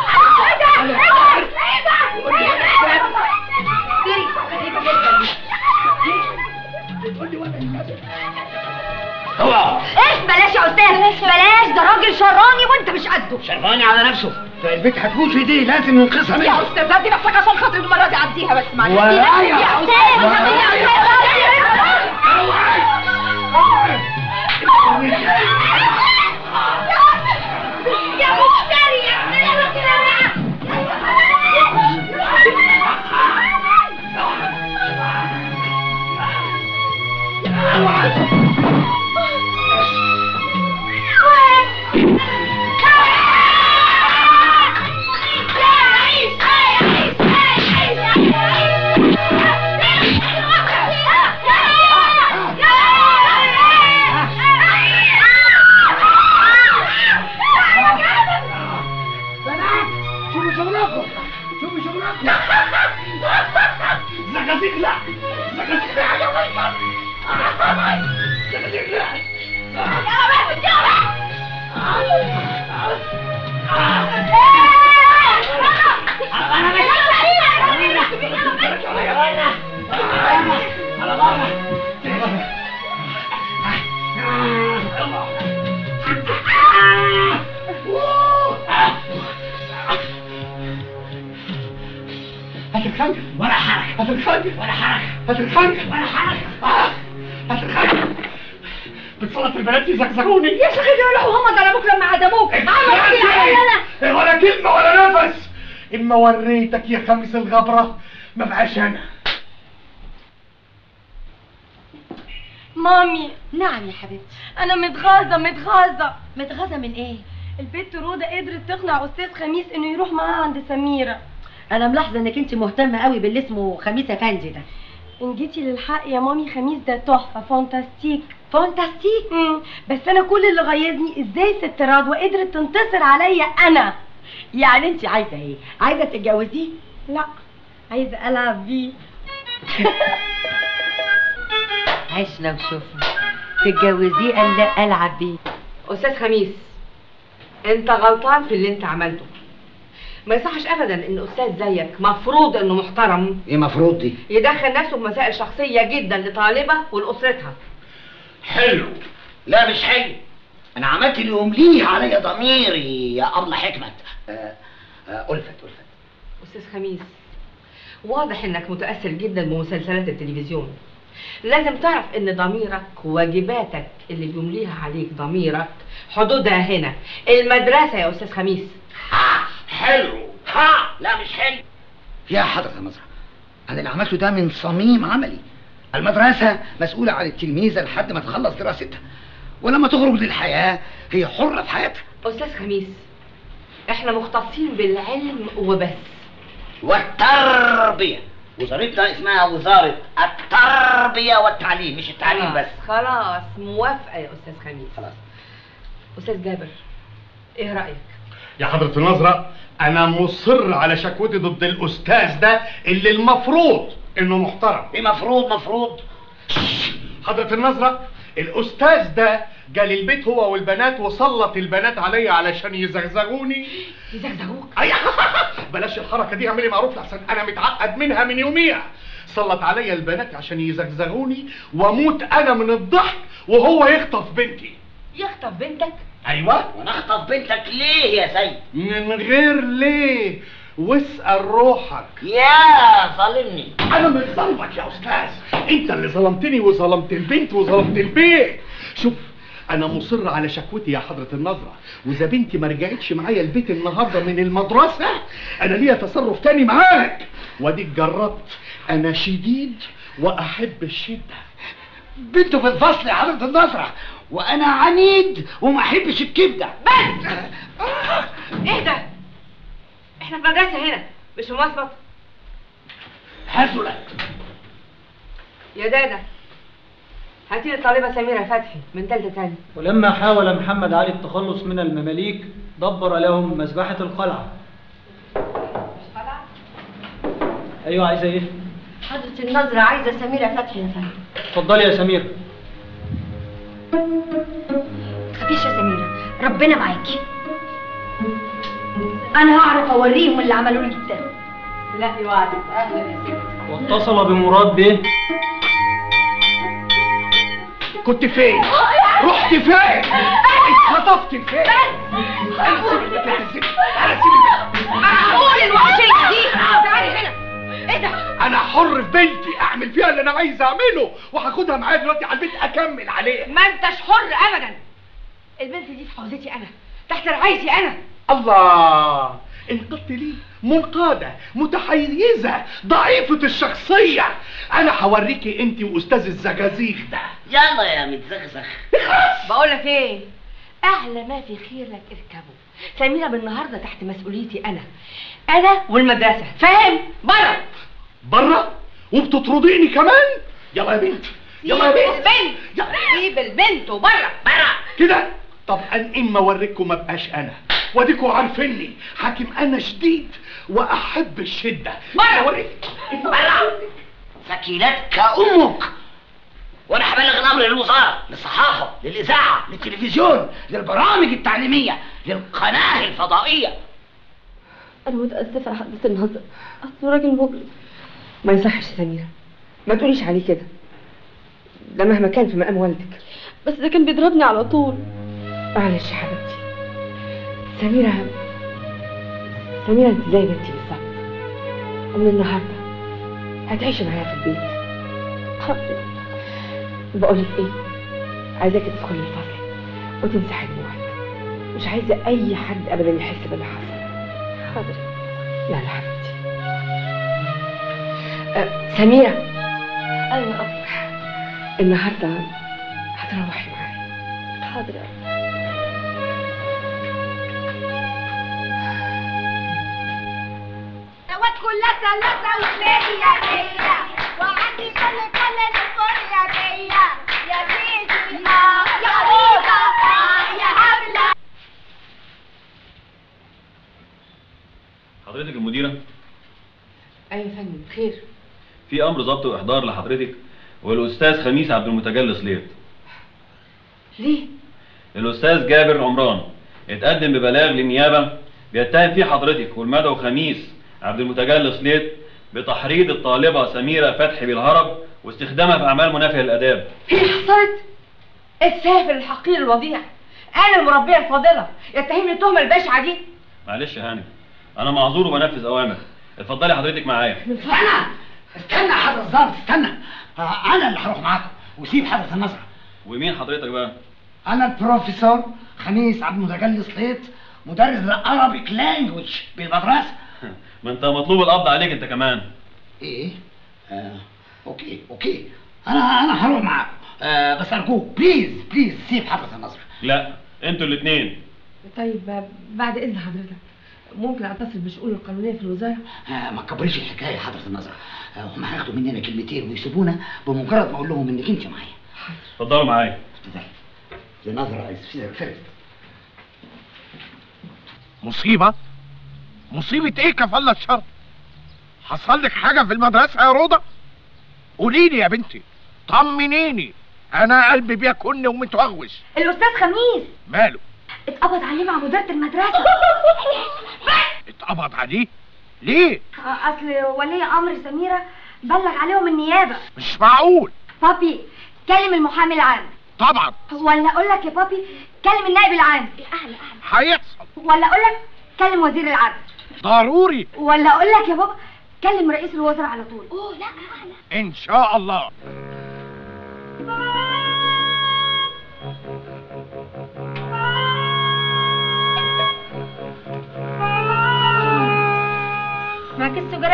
اوعى ايه بلاش يا استاذ بلاش ده راجل شراني وانت مش قده شرفاني على نفسه البيت هتموت في ايديه لازم ننقذها منه يا استاذ ادي نفسك عشان خاطر المره دي عديها بس معلش ورايا. يا استاذ يا استاذ يا مفتري يا بنات شوفوا شغلكم شوفوا شغلكم زقازيق لا زقازيق لا يا ويلك زقازيق لا هات الخنجر ولا حركة هات الخنجر ولا حركة هات الخنجر ولا حركة آه. هات الخنجر بتصلت البنات يزغزغوني يا شيخ دول هم ضربوك لما عدموك عملوا كده عليا انا ولا كلمة ولا نفس اما وريتك يا خميس الغبرة ما بقاش انا مامي نعم يا حبيبتي انا متغاظه متغاظه متغاظه من ايه البت روده قدرت تقنع استاذ خميس انه يروح معاها عند سميره انا ملاحظه انك انت مهتمه قوي باللي اسمه خميس افندي ده ان جيتي للحق يا مامي خميس ده تحفه فانتاستيك فانتاستيك امم بس انا كل اللي غيظني ازاي ست رضوى قدرت تنتصر عليا انا يعني انت عايزه ايه عايزه تتجوزيه لا عايزه العب بيه عشنا وشوفنا تتجوزيه قال لا العب بيه استاذ خميس انت غلطان في اللي انت عملته ما يصحش ابدا ان استاذ زيك مفروض انه محترم ايه مفروض دي يدخل نفسه بمسائل شخصيه جدا لطالبه ولاسرتها حلو لا مش حلو انا عملت اللي يمليه عليا ضميري يا ابله حكمت آه، آه، ألفت ألفت استاذ خميس واضح انك متاثر جدا بمسلسلات التلفزيون لازم تعرف ان ضميرك وواجباتك اللي بيمليها عليك ضميرك حدودها هنا المدرسه يا استاذ خميس حلو ها لا مش حلو يا حضرة المزرعة أنا اللي عملته ده من صميم عملي المدرسة مسؤولة عن التلميذة لحد ما تخلص دراستها ولما تخرج للحياة هي حرة في حياتها استاذ خميس احنا مختصين بالعلم وبس والتربية وزارتنا اسمها وزارة التربية والتعليم مش التعليم خلاص، بس خلاص موافقه يا استاذ خميس خلاص استاذ جابر ايه رايك يا حضرة النظرة أنا مصر على شكوتي ضد الأستاذ ده اللي المفروض إنه محترم إيه مفروض مفروض حضرة النظرة الأستاذ ده جالي البيت هو والبنات وسلط البنات عليا علشان يزغزغوني يزغزغوك أي بلاش الحركة دي اعملي معروف لحسن أنا متعقد منها من يوميها سلط عليا البنات عشان يزغزغوني واموت انا من الضحك وهو يخطف بنتي يخطف بنتك ايوه وانا اخطف بنتك ليه يا سيد من غير ليه واسأل روحك يا ظالمني انا مش ظلمك يا استاذ انت اللي ظلمتني وظلمت البنت وظلمت البيت شوف انا مصر على شكوتي يا حضره النظره واذا بنتي ما رجعتش معايا البيت النهارده من المدرسه انا ليا تصرف تاني معاك واديك جربت انا شديد واحب الشده بنته في الفصل يا حضرة النظرة وانا عنيد وما احبش الكبدة بس ايه ده احنا في مدرسه هنا مش في مصمت هزلة يا دادا هاتي لي الطالبه سميره فتحي من ثالثه تاني ولما حاول محمد علي التخلص من المماليك دبر لهم مذبحة القلعة ايوه عايزة ايه؟ حضرة النظرة عايزة سميرة فتحي يا فندم اتفضلي يا سمير تخافيش يا سميرة ربنا معاكي انا هعرف اوريهم اللي عملوا لي ده لا وعدك اهلا يا ستي واتصل بمراد بيه كنت فين رحت فين اتخطفت فين انا سيبك انا سيبك انا سيبك معقول الوحشيه دي تعالي هنا ايه ده انا حر في بنتي اعمل فيها اللي انا عايز اعمله وهاخدها معايا دلوقتي على البيت اكمل عليها ما انتش حر ابدا البنت دي في حوزتي انا تحت رعايتي انا الله انقدت لي منقادة متحيزة ضعيفة الشخصية أنا هوريكي أنت وأستاذ الزجازيغ ده يلا يا متزغزغ بقول لك ايه اعلى ما في خيرك اركبه سميرة بالنهارده تحت مسؤوليتي انا انا والمدرسه فاهم بره بره وبتطرديني كمان يلا يا بنت يلا يا سيب بنت البنت سيب البنت وبره بره كده طب أنقين ما اوريكم ما بقاش انا واديكوا عارفيني حاكم انا شديد واحب الشده بره اوريك بره ثكيلتك امك وانا هبلغ الامر للوزاره للصحافه للاذاعه للتلفزيون للبرامج التعليميه للقناه الفضائيه انا متاسفه يا حضره النظر اصله راجل مجرم ما يصحش يا سميره ما تقوليش عليه كده ده مهما كان في مقام والدك بس ده كان بيضربني على طول معلش يا حبيبتي سميرة سميرة انت زي بنتي بالظبط ومن النهارده هتعيشي معايا في البيت بقول لك ايه عايزاكي تدخلي الفصل وتمسحي دموعك مش عايزه اي حد ابدا يحس باللي حصل حاضر لا لا حبيبتي أه سميرة ايوه ابك النهارده هتروحي معايا حاضر دوت كلها ثلاثة وثلاثة يا وعندي كل كل الفل يا بيا يا بيتي اه يا عروسة اه يا هبلة حضرتك المديرة ايوه يا فندم خير في أمر ضبط وإحضار لحضرتك والأستاذ خميس عبد المتجلس ليت ليه؟ الأستاذ جابر عمران اتقدم ببلاغ للنيابة بيتهم فيه حضرتك والمدعو خميس عبد المتجلس ليت بتحريض الطالبة سميرة فتحي بالهرب واستخدامها في أعمال منافية للآداب هي حصلت السافل الحقير الوضيع انا المربيه الفاضله يتهمني التهمه البشعه دي معلش يا هانم أنا معذور وبنفذ أوامر اتفضلي حضرتك معايا استنى استنى يا حضرة الظابط استنى آه، انا اللي هروح معاكم وسيب حضرة النظرة ومين حضرتك بقى؟ انا البروفيسور خميس عبد المتجلس ليت مدرس الارابيك لانجوج بالمدرسة ما أنت مطلوب القبض عليك أنت كمان ايه آه. اوكي اوكي انا انا هروح معاكم آه بس ارجوك بليز بليز سيب حضرة النظرة لا انتوا الاثنين طيب بعد اذن حضرتك ممكن اتصل بالشؤون القانونيه في الوزاره آه ما تكبريش الحكايه يا حضره النظر آه هم هياخدوا مننا كلمتين ويسيبونا بمجرد ما اقول لهم انك انت معايا اتفضلوا معايا The نظره is فيرست مصيبة مصيبة ايه كفالة الشر حصل لك حاجة في المدرسة يا روضة قولي لي يا بنتي طمنيني انا قلبي بيكن ومتوغوش الاستاذ خميس ماله اتقبض عليه مع مديرة المدرسة اتقبض عليه ليه اصل ولي امر سميرة بلغ عليهم النيابة مش معقول بابي كلم المحامي العام طبعا ولا اقول لك يا بابي كلم النائب العام اعلى اعلى هيحصل ولا اقول لك كلم وزير العدل ضروري ولا اقول لك يا بابا كلم رئيس الوزراء على طول اوه لا اعلى ان شاء الله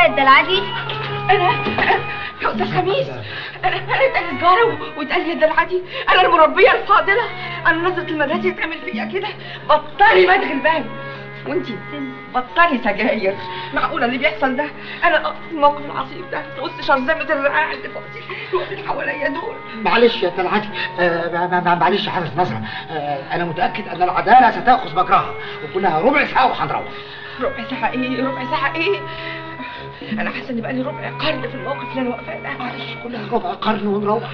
يا الدلعجي انا يا استاذ خميس انا انا اتقال سجاره واتقال لي الدلعدي انا المربيه الفاضله انا نظره المدرسه تعمل فيا كده بطلي مدغ الباب وانتي بطلي سجاير معقوله اللي بيحصل ده انا أقف في الموقف العصيب ده في وسط شرذمه الرعاع اللي فوقتي اللي حواليا دول معلش يا طلعت آه ما- ما- معلش يا حارس نصر آه انا متاكد ان العداله ستاخذ مجراها وكلها ربع ساعه وهنروح ربع ساعه ايه ربع ساعه ايه انا حاسه ان بقالي ربع قرن في الموقف اللي انا واقفه ده معلش كلها ربع قرن ونروح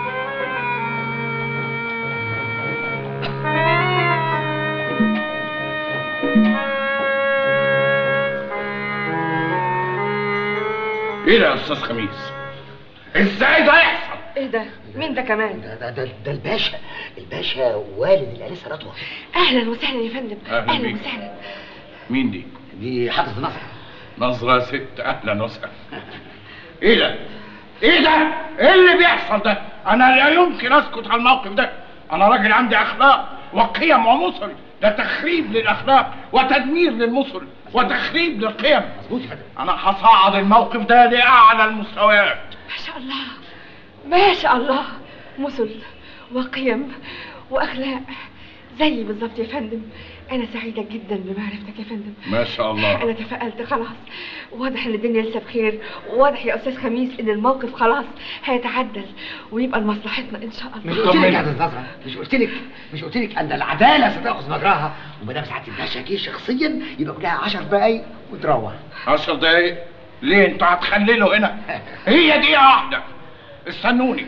ايه ده يا استاذ خميس ازاي ده يحصل ايه ده مين ده كمان ده ده, ده, ده الباشا الباشا والد الانسه رضوى اهلا وسهلا يا فندم أهلاً اهلا بيك. وسهلا مين دي دي حضرة نصر نظرة ست اهلا وسهلا ايه ده ايه ده ايه اللي بيحصل ده انا لا يمكن اسكت على الموقف ده انا راجل عندي اخلاق وقيم ومثل ده تخريب للاخلاق وتدمير للمثل وتخريب للقيم مظبوط يا فندم انا هصعد الموقف ده لاعلى المستويات ما شاء الله ما شاء الله مثل وقيم واخلاق زي بالظبط يا فندم انا سعيده جدا بمعرفتك يا فندم ما شاء الله انا تفائلت خلاص واضح ان الدنيا لسه بخير وواضح يا استاذ خميس ان الموقف خلاص هيتعدل ويبقى لمصلحتنا ان شاء مش الله قلت لك يا حضرة نصر مش قلت لك مش قلت لك ان العداله ستاخذ مجراها وما دام سعاده الباشا جه شخصيا يبقى كلها 10 دقايق وتروح عشر دقايق ليه انتوا هتخللوا هنا هي دقيقة واحدة استنوني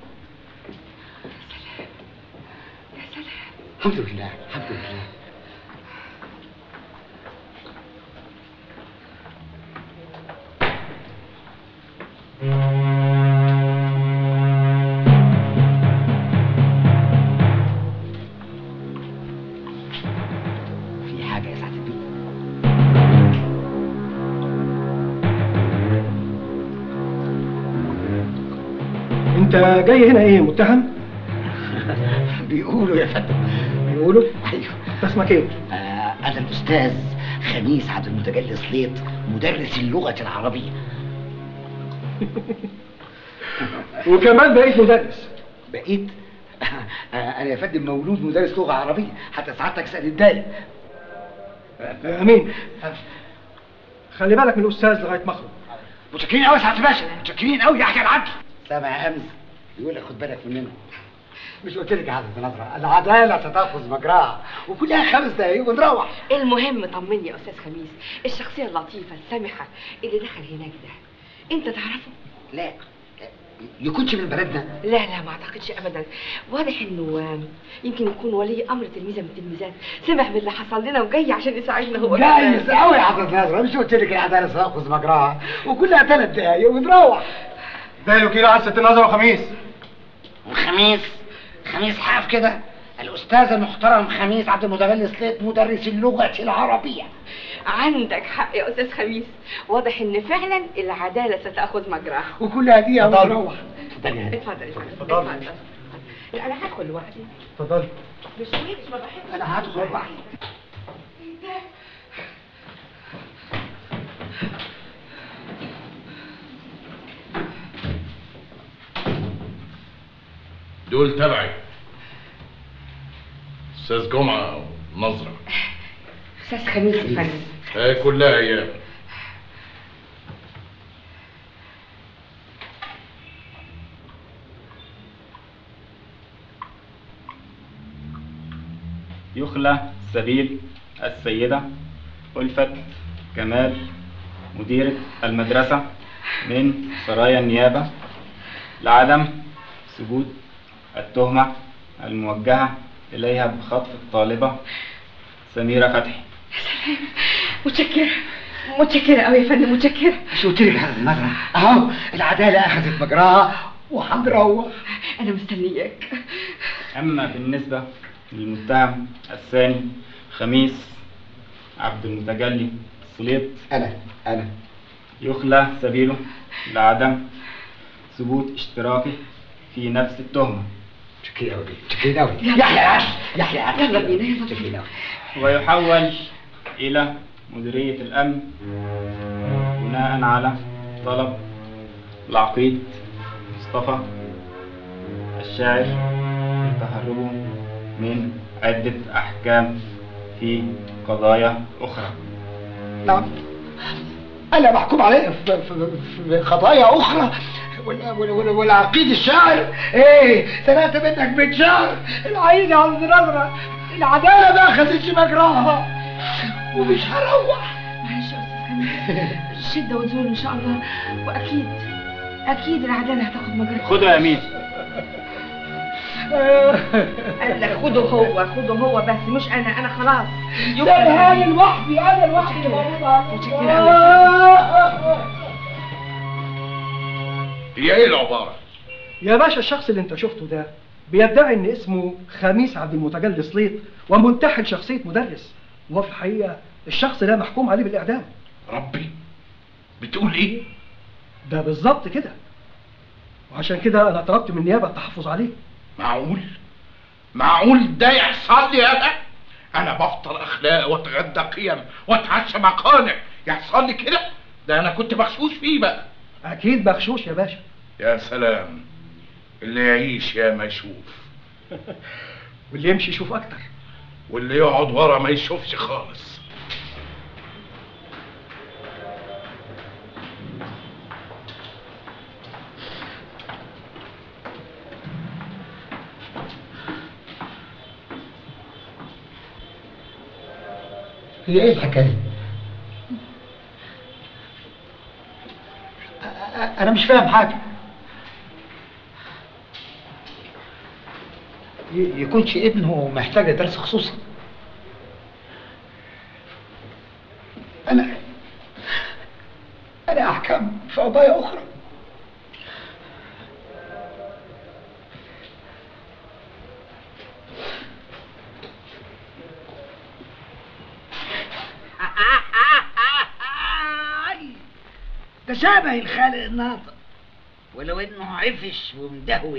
الحمد لله الحمد لله في حاجه يا سعاده البيه انت جاي هنا ايه متهم بيقولوا يا فندم بيقولوا ايوه انت اسمك ايه آه انا الاستاذ خميس عبد المتجلي صليط مدرس اللغه العربيه وكمان بقيت مدرس بقيت آه انا يا فندم مولود مدرس لغه عربيه حتى سعادتك سال الدالي امين خلي بالك من الاستاذ لغايه ما اخرج متشكرين قوي يا سعاده الباشا متشكرين قوي يا حاج العدل سامع يا امس يقول لك خد بالك مننا مش قلت لك يا حضرة نظرة العدالة ستأخذ مجراها وكلها خمس دقايق ونروح المهم طمني يا استاذ خميس الشخصيه اللطيفه السامحه اللي دخل هناك ده انت تعرفه لا يكونش من بلدنا لا لا ما اعتقدش ابدا واضح انه آم، يمكن يكون ولي امر تلميذه من التلميذات سمع باللي حصل لنا وجاي عشان يساعدنا هو جايز كمان. قوي يا حضرة نظرة مش قلت لك العدالة ستأخذ مجراها وكلها ثلاث دقايق ونروح ده الوكيل على ست نظر وخميس وخميس خميس حاف كده الأستاذ المحترم خميس عبد المتغلي صليت مدرس اللغة العربية عندك حق يا استاذ خميس واضح ان فعلا العداله ستاخذ مجراها وكلها دقيقة اتفضل. ونروح اتفضل يا هاني. اتفضل اتفضل اتفضل. اتفضل لا انا هدخل لوحدي اتفضل مش مش ما بحبش أنا هدخل لوحدي دول تبعي استاذ جمعة ونظرة استاذ خميس يا فندم هي كلها ايام يخلى سبيل السيدة ألفت كمال مديرة المدرسة من سرايا النيابة لعدم ثبوت التهمة الموجهة إليها بخطف الطالبة سميرة فتحي متشكرة متشكرة قوي يا فندم متشكرة مش قلت لك هذا النظرة أهو العدالة أخذت مجراها وهنروح أنا مستنياك أما بالنسبة للمتهم الثاني خميس عبد المتجلي سليط أنا أنا يخلى سبيله لعدم ثبوت اشتراكه في نفس التهمة شكرا أوي شكرا أوي يحيى يا عم يحيى يا عم يلا بينا يلا شكرا أوي ويحول إلى مديرية الأمن بناء على طلب العقيد مصطفى الشاعر لتهربه من عدة أحكام في قضايا أخرى نعم انا محكوم عليه في, في, في خطايا اخرى وال- وال- وال- والعقيد الشاعر ايه سمعت منك من شهر العيد يا عبد نظرة العدالة ما خدتش مجراها ومش هروح معلش يا استاذ خميس شده وتزول ان شاء الله واكيد اكيد العداله هتاخد مجراها خده يا أمين قال لك خده هو خده هو بس مش انا انا خلاص سيبها لي لوحدي انا لوحدي متشكرة هي ايه العباره يا باشا الشخص اللي انت شفته ده بيدعي ان اسمه خميس عبد المتجلد سليط ومنتحل شخصية مدرس وفي الحقيقة الشخص ده محكوم عليه بالإعدام ربي بتقول ايه؟ ده بالظبط كده وعشان كده أنا طلبت من النيابة التحفظ عليه معقول معقول ده يحصل لي انا انا بفطر اخلاق واتغدى قيم واتعشى مقانع يحصل لي كده ده انا كنت مغشوش فيه بقى أكيد مغشوش يا باشا يا سلام اللي يعيش يا ما يشوف واللي يمشي يشوف أكتر واللي يقعد ورا ما يشوفش خالص هي ايه الحكايه أ- أ- انا مش فاهم حاجه ي- يكونش ابنه محتاج درس خصوصي انا انا احكم في قضايا اخرى ده شبه الخالق الناطق ولو انه عفش ومدهول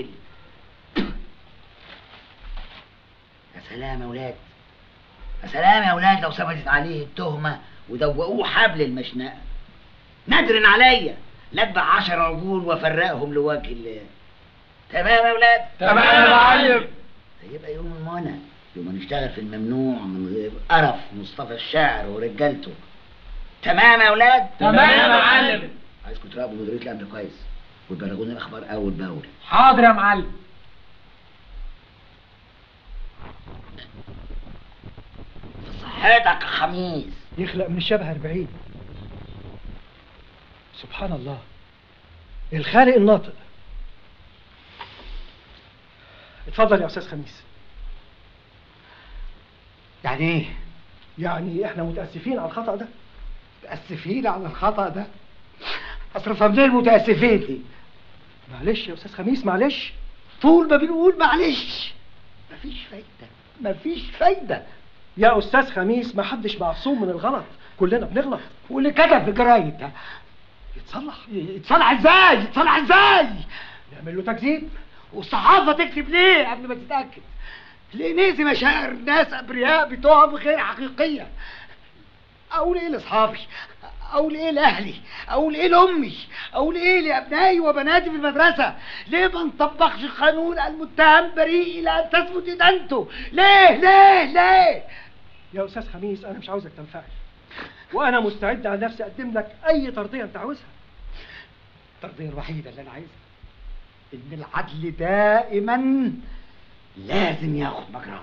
يا سلام يا ولاد يا سلام يا ولاد لو ثبتت عليه التهمة ودوقوه حبل المشنقة نادر عليا لاتبع عشر عجول وافرقهم لوجه الله تمام يا ولاد تمام يا معلم. هيبقى يوم المنى يوم نشتغل في الممنوع من غير قرف مصطفى الشاعر ورجالته تمام يا ولاد تمام يا معلم. عايزكم تراقبوا مديريه الامن كويس وتبلغوني الاخبار اول باول حاضر يا معلم صحتك يا خميس يخلق من الشبه أربعين سبحان الله الخالق الناطق اتفضل يا أستاذ خميس يعني ايه يعني احنا متأسفين على الخطأ ده متاسفين على الخطا ده اصرفها منين المتاسفين دي معلش يا أستاذ خميس معلش طول ما بنقول معلش مفيش فايده مفيش فايده يا أستاذ خميس ما حدش معصوم من الغلط كلنا بنغلط واللي كتب في الجرايد ده يتصلح يتصلح ازاي يتصلح ازاي نعمل له تكذيب والصحافه تكتب ليه قبل ما تتاكد ليه نسي مشاعر ناس ابرياء بتهم غير حقيقيه اقول ايه لاصحابي اقول ايه لاهلي اقول ايه لامي اقول ايه لابنائي وبناتي في المدرسه ليه ما نطبقش قانون المتهم بريء الى ان تثبت ادانته ليه ليه ليه يا أستاذ خميس أنا مش عاوزك تنفعل وأنا مستعد على نفسي أقدم لك أي ترضية أنت عاوزها الترضيه الوحيده اللي انا عايزها ان العدل دائما لازم ياخد مجراه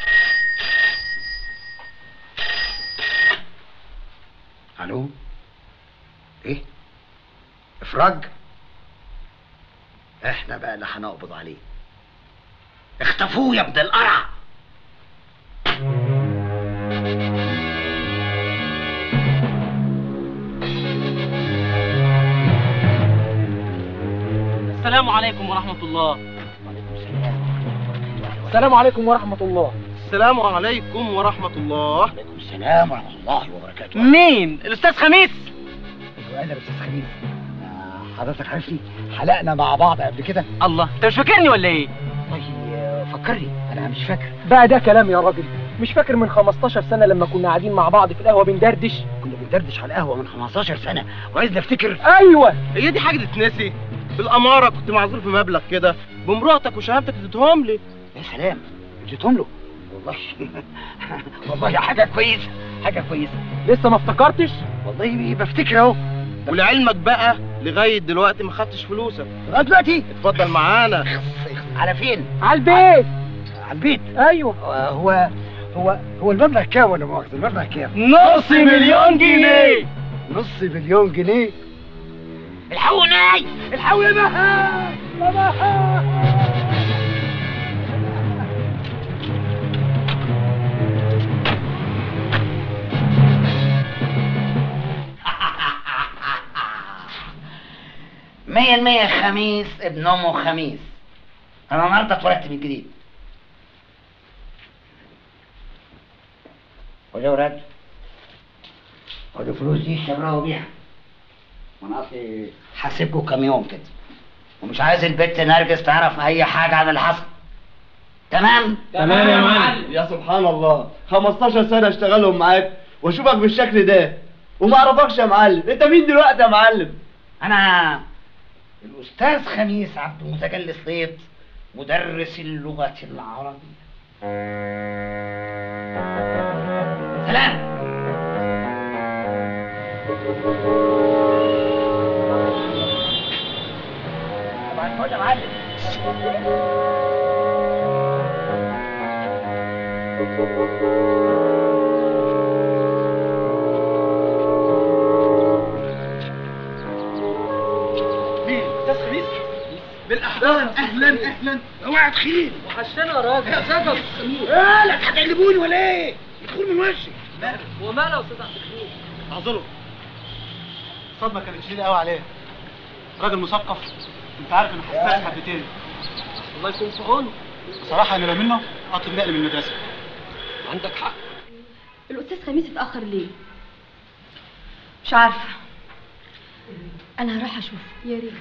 الو ايه افراج احنا بقى اللي هنقبض عليه اختفوه يا ابن القرع السلام عليكم ورحمة الله السلام عليكم ورحمة الله السلام عليكم ورحمة الله السلام ورحمه الله وبركاته مين؟ الأستاذ خميس؟ ايوه انا استاذ خميس آه، حضرتك عارفني حلقنا مع بعض قبل كده الله أنت مش فاكرني ولا إيه؟ والله فكرني انا مش فاكر بقى ده كلام يا راجل مش فاكر من 15 سنة لما كنا قاعدين مع بعض في القهوة بندردش كنا بندردش على القهوه من 15 سنه وعايز نفتكر ايوه هي دي حاجه تتنسي بالاماره كنت معذور في مبلغ كده بمراتك وشهادتك اديتهم لي يا سلام اديتهم له والله والله حاجه كويسه حاجه كويسه لسه ما افتكرتش والله بفتكر اهو ولعلمك بقى لغايه دلوقتي ما خدتش فلوسك لغايه دلوقتي اتفضل معانا على فين على البيت على البيت ايوه هو هو هو المبلغ كام ولا مؤاخذه المبلغ كام نص مليون جنيه نص مليون جنيه الحقوني الحقوا يا مها يا مها مية المية خميس ابن أمه خميس أنا النهاردة اتولدت من جديد خدوا يا ولاد خدوا الفلوس دي اشتغلوا بيها وانا اصلي حاسبكم كام يوم كده ومش عايز البت نرجس تعرف اي حاجه عن اللي حصل تمام تمام يا معلم يا سبحان الله 15 سنة اشتغلهم معاك واشوفك بالشكل ده وما اعرفكش يا معلم انت مين دلوقتي يا معلم انا الاستاذ خميس عبد المتجلي صيد مدرس اللغه العربيه سلام طبعا الفل يا معلم مين استاذ خميس بالاحضان اهلا اهلا اوعى تخيل وحشتنا يا راجل يا ساتر اه لا هتقلبوني ولا ايه؟ ادخل من وشي وماله يا استاذ عبد الخميس اعذره الصدمه كانت شديده قوي عليه راجل مثقف انت عارف انه حساس حبتين الله يكون في عونه بصراحه انا لو منه اطلب نقل من المدرسه عندك حق الأستاذ خميس اتأخر ليه؟ مش عارفة أنا هروح أشوف يا ريت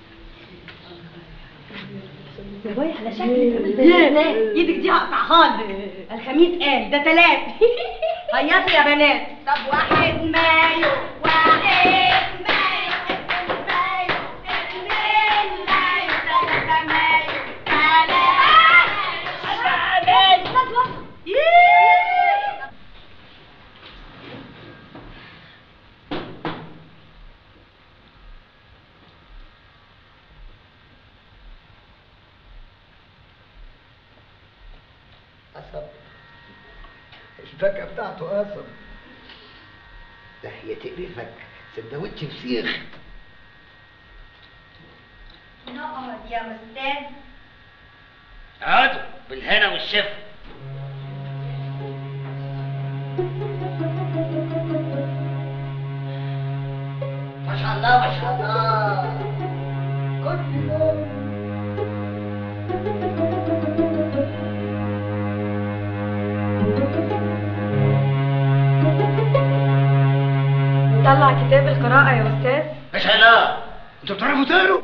يا باي على شكلك ايدك دي هقطعها لك الخميس قال ده تلات هيصوا يا بنات طب واحد مايو واحد مايو اتنين مايو اتنين مايو تلاتة مايو تلاتة قصب الفاكهة بتاعته قصب ده هي تقرفك سندوتش فسيخ نقعد يا أستاذ اقعدوا بالهنا والشفا ما شاء الله ما شاء الله كل يوم طلع كتاب القراءة يا أستاذ ما شاء الله انتوا بتعرفوا تقروا؟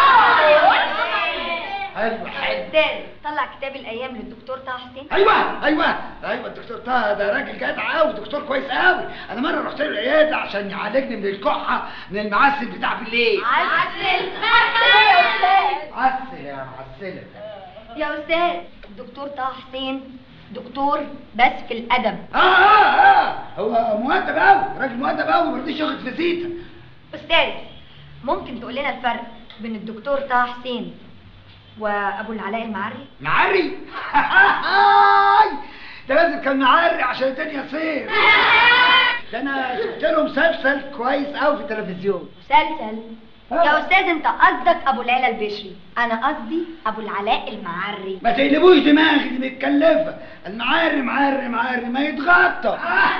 حلو حلو أستاذ طلع كتاب الأيام للدكتور طه حسين ايوه ايوه ايوه الدكتور طه ده راجل جدع قوي دكتور كويس قوي انا مره رحت له العياده عشان يعالجني من الكحه من المعسل بتاع بالليل عسل يا أستاذ عسل يا معسله يا أستاذ الدكتور طه حسين دكتور بس في الأدب اه اه اه هو مؤدب قوي راجل مؤدب قوي ما رضيش ياخد فيزيتا أستاذ ممكن تقول لنا الفرق بين الدكتور طه حسين وأبو العلاء المعري؟ معري ده لازم كان معري عشان الدنيا تصير ده انا شفت له مسلسل كويس قوي في التلفزيون مسلسل يا أستاذ أنت قصدك أبو العلا البشري أنا قصدي أبو العلاء المعري ما تقلبوش دماغي دي متكلفه المعري معري معري ما يتغطى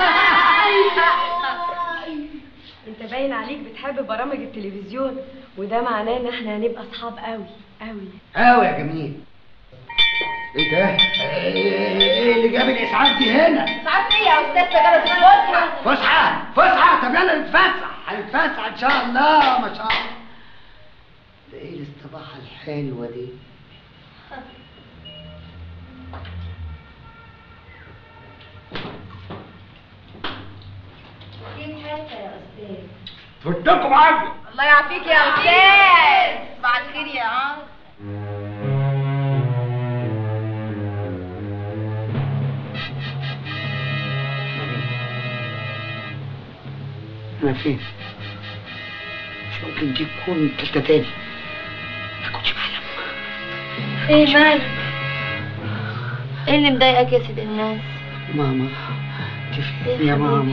انت باين عليك بتحب برامج التلفزيون وده معناه ان احنا هنبقى اصحاب قوي قوي قوي يا جميل ايه ده؟ ايه اللي جاب الاسعاف دي هنا؟ ساعات ايه يا أستاذ تجارة الفسحة؟ فسحه فسحه طب يلا نتفسح هنتفسح ان شاء الله ما شاء الله ده ايه الاستباحه الحلوه دي؟ جيب حتة فدكم عافيه الله يعافيك يا استاذ بعد خير يا عم انا فين مش ممكن دي تكون تالتة تاني ايه مالك ايه اللي مضايقك يا سيد الناس ماما انت فين يا ماما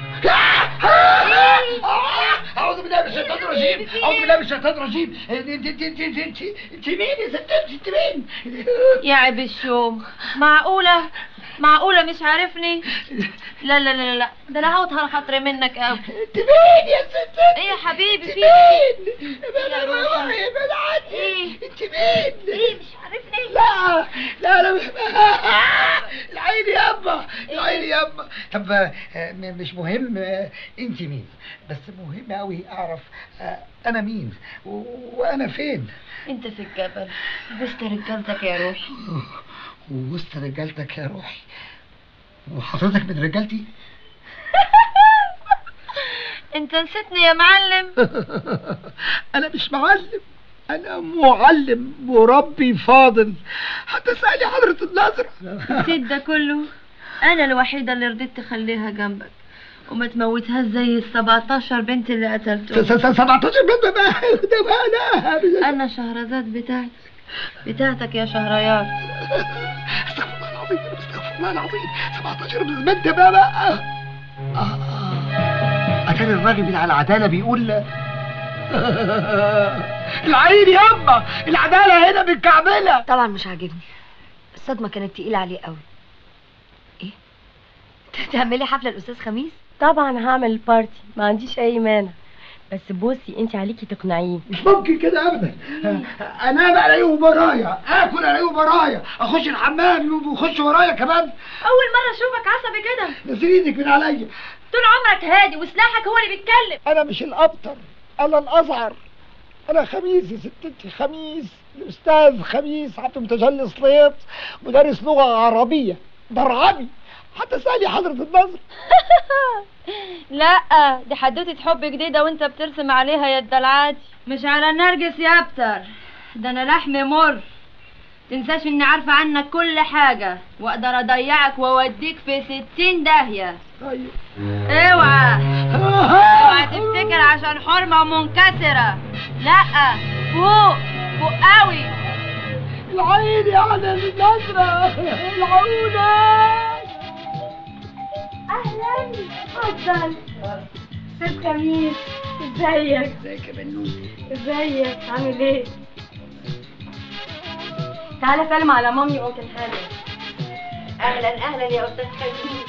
اعوذ بالله من الشيطان الرجيم اعوذ بالله من الشيطان الرجيم انت انت انت انت انت انت مين يا ست انت مين يا عيب الشوم معقولة معقولة مش عارفني لا لا لا لا ده انا هوت خاطري منك قوي انت مين يا ست ايه يا حبيبي في مين يا روحي ابعد عني ايه انت مين ايه مش عارفني لا لا لا العين يابا العين يابا طب آه، م- مش مهم آه، انت مين بس مهم قوي اعرف آه، انا مين و- وانا فين انت في الجبل وسط رجالتك يا روحي ووسط رجالتك يا روحي وحضرتك من رجالتي انت نسيتني يا معلم انا مش معلم انا معلم مربي فاضل هتسالي حضرة النظرة نسيت ده كله انا الوحيدة اللي رضيت تخليها جنبك وما تموتهاش زي ال 17 بنت اللي قتلتهم 17 بنت بقى ده بقى لا انا شهرزاد بتاعتك بتاعتك يا شهريار استغفر الله العظيم استغفر الله العظيم 17 بنت بقى بقى آه. اتاري الراجل بتاع العدالة بيقول العين يابا العدالة هنا بالكعبلة طبعا مش عاجبني الصدمة كانت تقيلة عليه قوي ايه انت هتعملي حفلة الأستاذ خميس طبعا هعمل البارتي ما عنديش اي مانع بس بصي انت عليكي تقنعيه مش ممكن كده ابدا انام الاقيهم ورايا اكل الاقيهم ورايا اخش الحمام ويخش ورايا كمان اول مرة اشوفك عصبي كده نزل ايدك من عليا طول عمرك هادي وسلاحك هو اللي بيتكلم انا مش الابتر انا الاصغر انا خميس يا ستتي خميس الاستاذ خميس عبد المتجلي سليط مدرس لغه عربيه درعبي حتى سالي حضره النظر لا دي حدوتة حب جديدة وانت بترسم عليها يا الدلعاتي مش على النرجس يا ابتر ده انا لحم مر تنساش اني عارفة عنك كل حاجة واقدر اضيعك واوديك في ستين داهية ايوه اوعى اوعى تفتكر عشان حرمة منكسرة لا فوق فوق قوي العين على النظرة العونة اهلا اتفضل استاذ خميس ازيك ازيك يا بنوتي ازيك عامل ايه تعالى سلم على مامي وانكل حامد اهلا اهلا يا استاذ خميس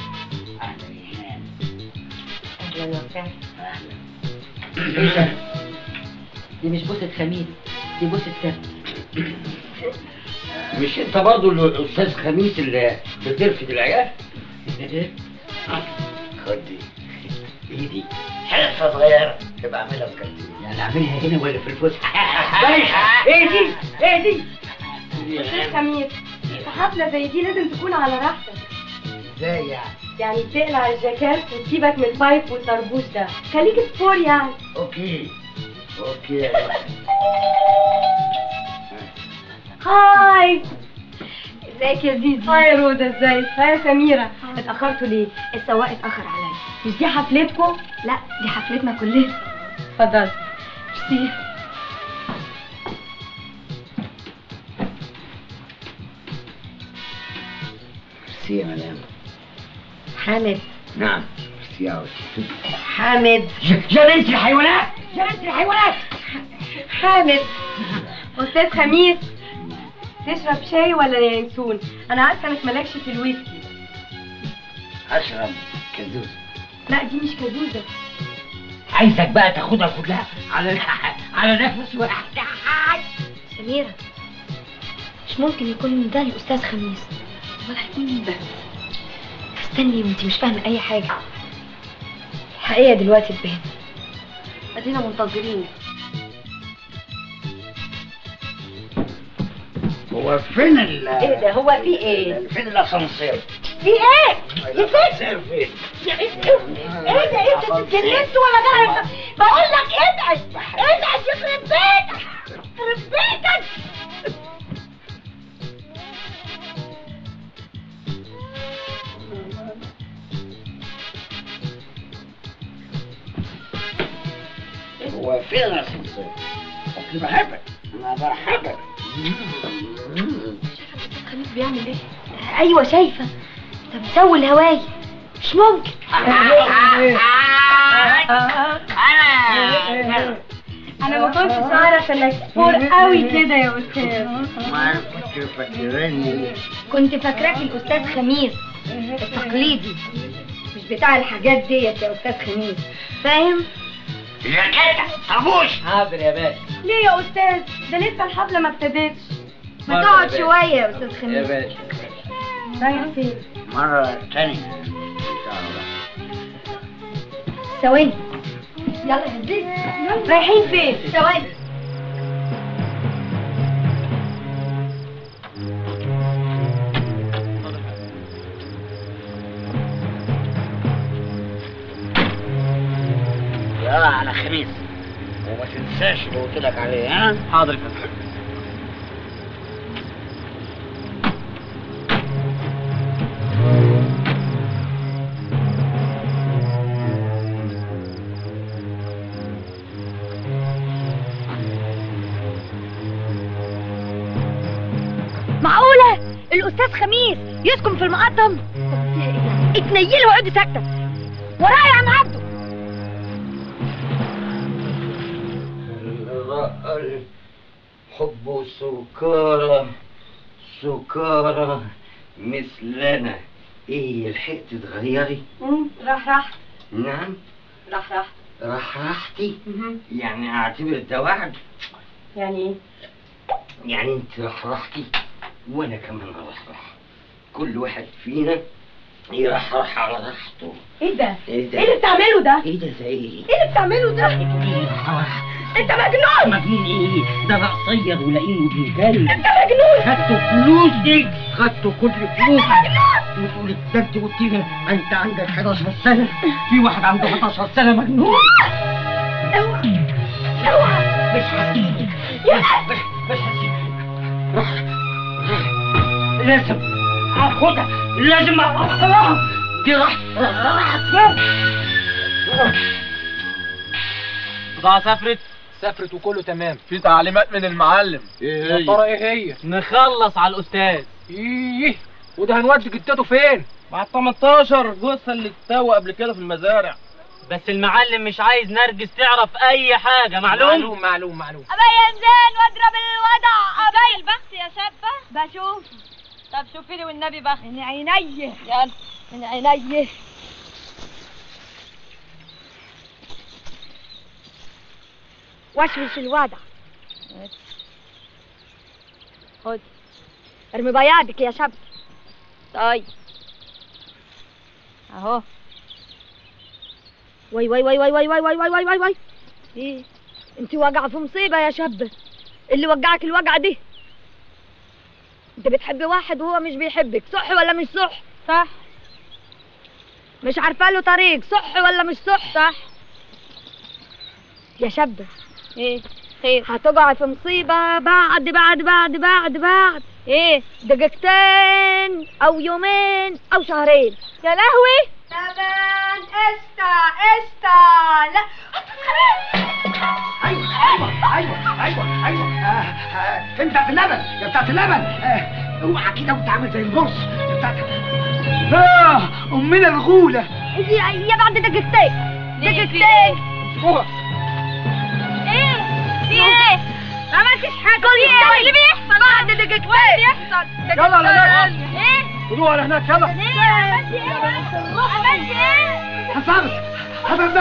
اهلا وسهلا ايه ده؟ دي مش بوسة خميس دي بوسة سبت مش انت برضو الاستاذ خميس اللي بترفد العيال خد دي ايدي حرفه صغيره تبقى اعملها في كرتون يعني اعملها هنا ولا في الفسحه بايخه ايه دي ايه دي استاذ خميس في حفلة زي دي لازم تكون على راحتك ازاي يعني يعني تقلع الجاكيت وتسيبك من البايب والطربوش ده خليك سبور يعني اوكي اوكي هاي ازيك يا زيزي هاي يا رودة ازيك هاي يا سميرة اتأخرتوا ليه؟ السواق اتأخر عليا مش دي حفلتكم؟ لا دي حفلتنا كلنا اتفضل ميرسي ميرسي يا مدام حامد نعم ميرسي يا حامد جننت الحيوانات جننت الحيوانات حامد استاذ خميس تشرب شاي ولا ينسون انا عارفه انك مالكش في الويسكي اشرب كدوس لا دي مش كدوزه عايزك بقى تاخدها كلها على على نفس واحد سميرة مش ممكن يكون ده الأستاذ خميس ولا مين ده استني وانت مش فاهمة أي حاجة الحقيقة دلوقتي تبان ادينا منتظرين هو فين ال ايه ده هو في ايه؟ فين الاسانسير؟ في ايه؟ الاسانسير فين؟ ايه ده انتوا اتجننتوا ولا ده بقول لك ادعش ادعش يخرب بيتك يخرب بيتك هو فين يا سمسم؟ اصل بحبك انا بحبك خميس بيعمل ايه؟ ايوه شايفه طب سوي الهواي مش ممكن انا ما كنتش اعرف انك فور قوي كده يا استاذ ما كنت فاكرني كنت فاكراك الاستاذ خميس التقليدي مش بتاع الحاجات ديت يا استاذ خميس فاهم يا جدع طربوش حاضر يا باشا ليه يا استاذ ده لسه الحفله ما ابتدتش ما تقعد شويه يا استاذ يا خميس باشا رايح فين مرة تانية إن شاء الله ثواني يلا يا زيزي رايحين فين ثواني يلا على خميس وما تنساش اللي قلت لك عليه ها حاضر يا فندم معقولة الأستاذ خميس يسكن في المقطم اتنيلي واقعدي ساكتة ورايا يا عم عبده الحب سكارى سكارى مثلنا ايه لحقت تغيري راح راح نعم راح راح راح راحتي يعني اعتبر ده وعد يعني ايه يعني انت راح راحتي وانا كمان راح راح كل واحد فينا يرحرح على راحته ايه ده ايه ده ايه اللي بتعمله ده ايه ده زي ايه ايه اللي بتعمله ده انت مجنون مجنون ايه ده انا قصير ولئيم وبيجري انت مجنون خدتوا فلوسي خدتوا كل فلوسي وتقولي ده انت قلت لي انت عندك 11 سنه في واحد عنده 11 سنه مجنون اوعى اوعى مش هسيبك يا مش مش هسيبك راح لازم اخدها لازم اخدها دي راح راحت فين بضاعة سافرت سافرت وكله تمام في تعليمات من المعلم ايه يا ترى ايه هي نخلص على الاستاذ ايه وده هنودي جدته فين مع ال 18 جثه اللي اتسوى قبل كده في المزارع بس المعلم مش عايز نرجس تعرف اي حاجه معلوم معلوم معلوم معلوم ابين زين واضرب الوضع ابين البخت يا شابه بشوف طب شوفي لي والنبي بخت من عيني يلا من عيني وشوش الوضع خد ارمي بياضك يا شاب طيب اهو وي وي وي وي وي وي وي وي وي وي وي ايه انت واقعه في مصيبه يا شاب اللي وقعك الوقعه دي انت بتحبي واحد وهو مش بيحبك صح ولا مش صح صح مش عارفه له طريق صح ولا مش صح صح يا شاب ايه خير هتقعي في مصيبه بعد بعد بعد بعد بعد ايه دقيقتين او يومين او شهرين يا لهوي لبن قشطة قشطة لا ايوه ايوه ايوه ايوه ايوه آه، آه، فين بتاعت اللبن يا بتاعت اللبن آه، اوعى كده وانت عامل زي البرص يا بتاعت اه امنا الغوله يا يا بعد دقيقتين دقيقتين امسكوها ايه في ايه ما عملتش حاجه في ايه اللي بيحصل بعد دقيقتين اللي بيحصل يلا على هناك. ايه خدوها على هناك يلا ليه عملت ايه عملت ايه حفظت حفظت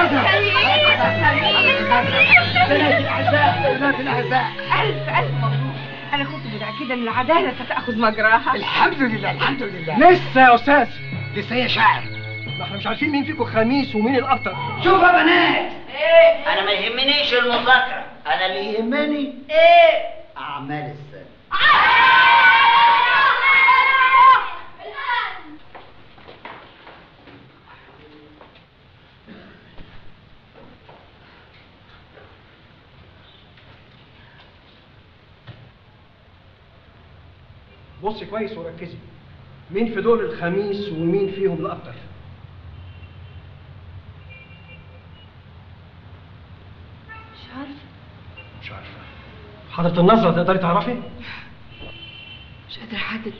بنات الاعزاء بنات الاعزاء ألف ألف مبروك أنا كنت متأكدة إن العدالة ستأخذ مجراها الحمد لله الحمد لله لسه يا استاذ لسه يا شاعر ما احنا مش عارفين مين فيكم خميس ومين الاكتر شوف يا بنات انا ما يهمنيش المذاكره انا اللي يهمني ايه اعمال السنه بصي كويس وركزي مين في دول الخميس ومين فيهم الأبتر مش عارفه مش عارفة حضرة النظرة تقدري تعرفي؟ مش قادره احدد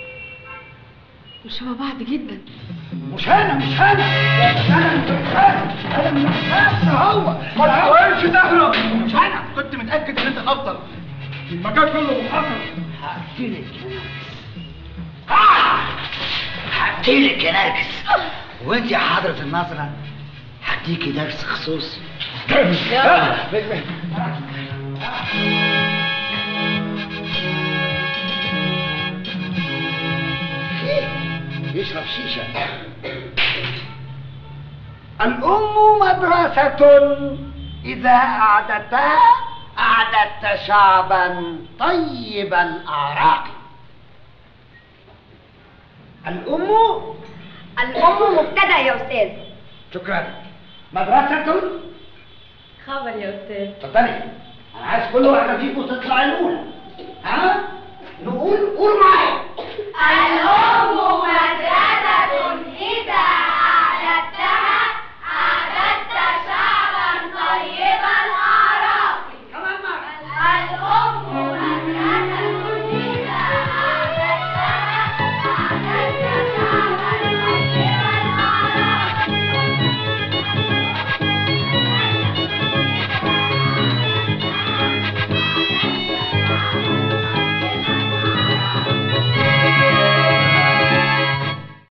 وشبه بعض جدا مش انا مش انا مش انا مش انا انا مش انا هو ما تحاولش تهرب مش انا كنت متاكد ان انت الافضل المكان كله محاصر هقتلك يا نرجس هقتلك يا نرجس وانت يا حضرة النظرة هديكي درس خصوصي يشرب شيشة الأم مدرسة إذا أعددتها أعددت شعبا طيب الأعراق الأم الأم مبتدأ يا أستاذ شكرا مدرسة خبر يا استاذ اتفضلي أنا عايز كل واحدة فيكم تطلع الأولى ها نقول قول معايا الأم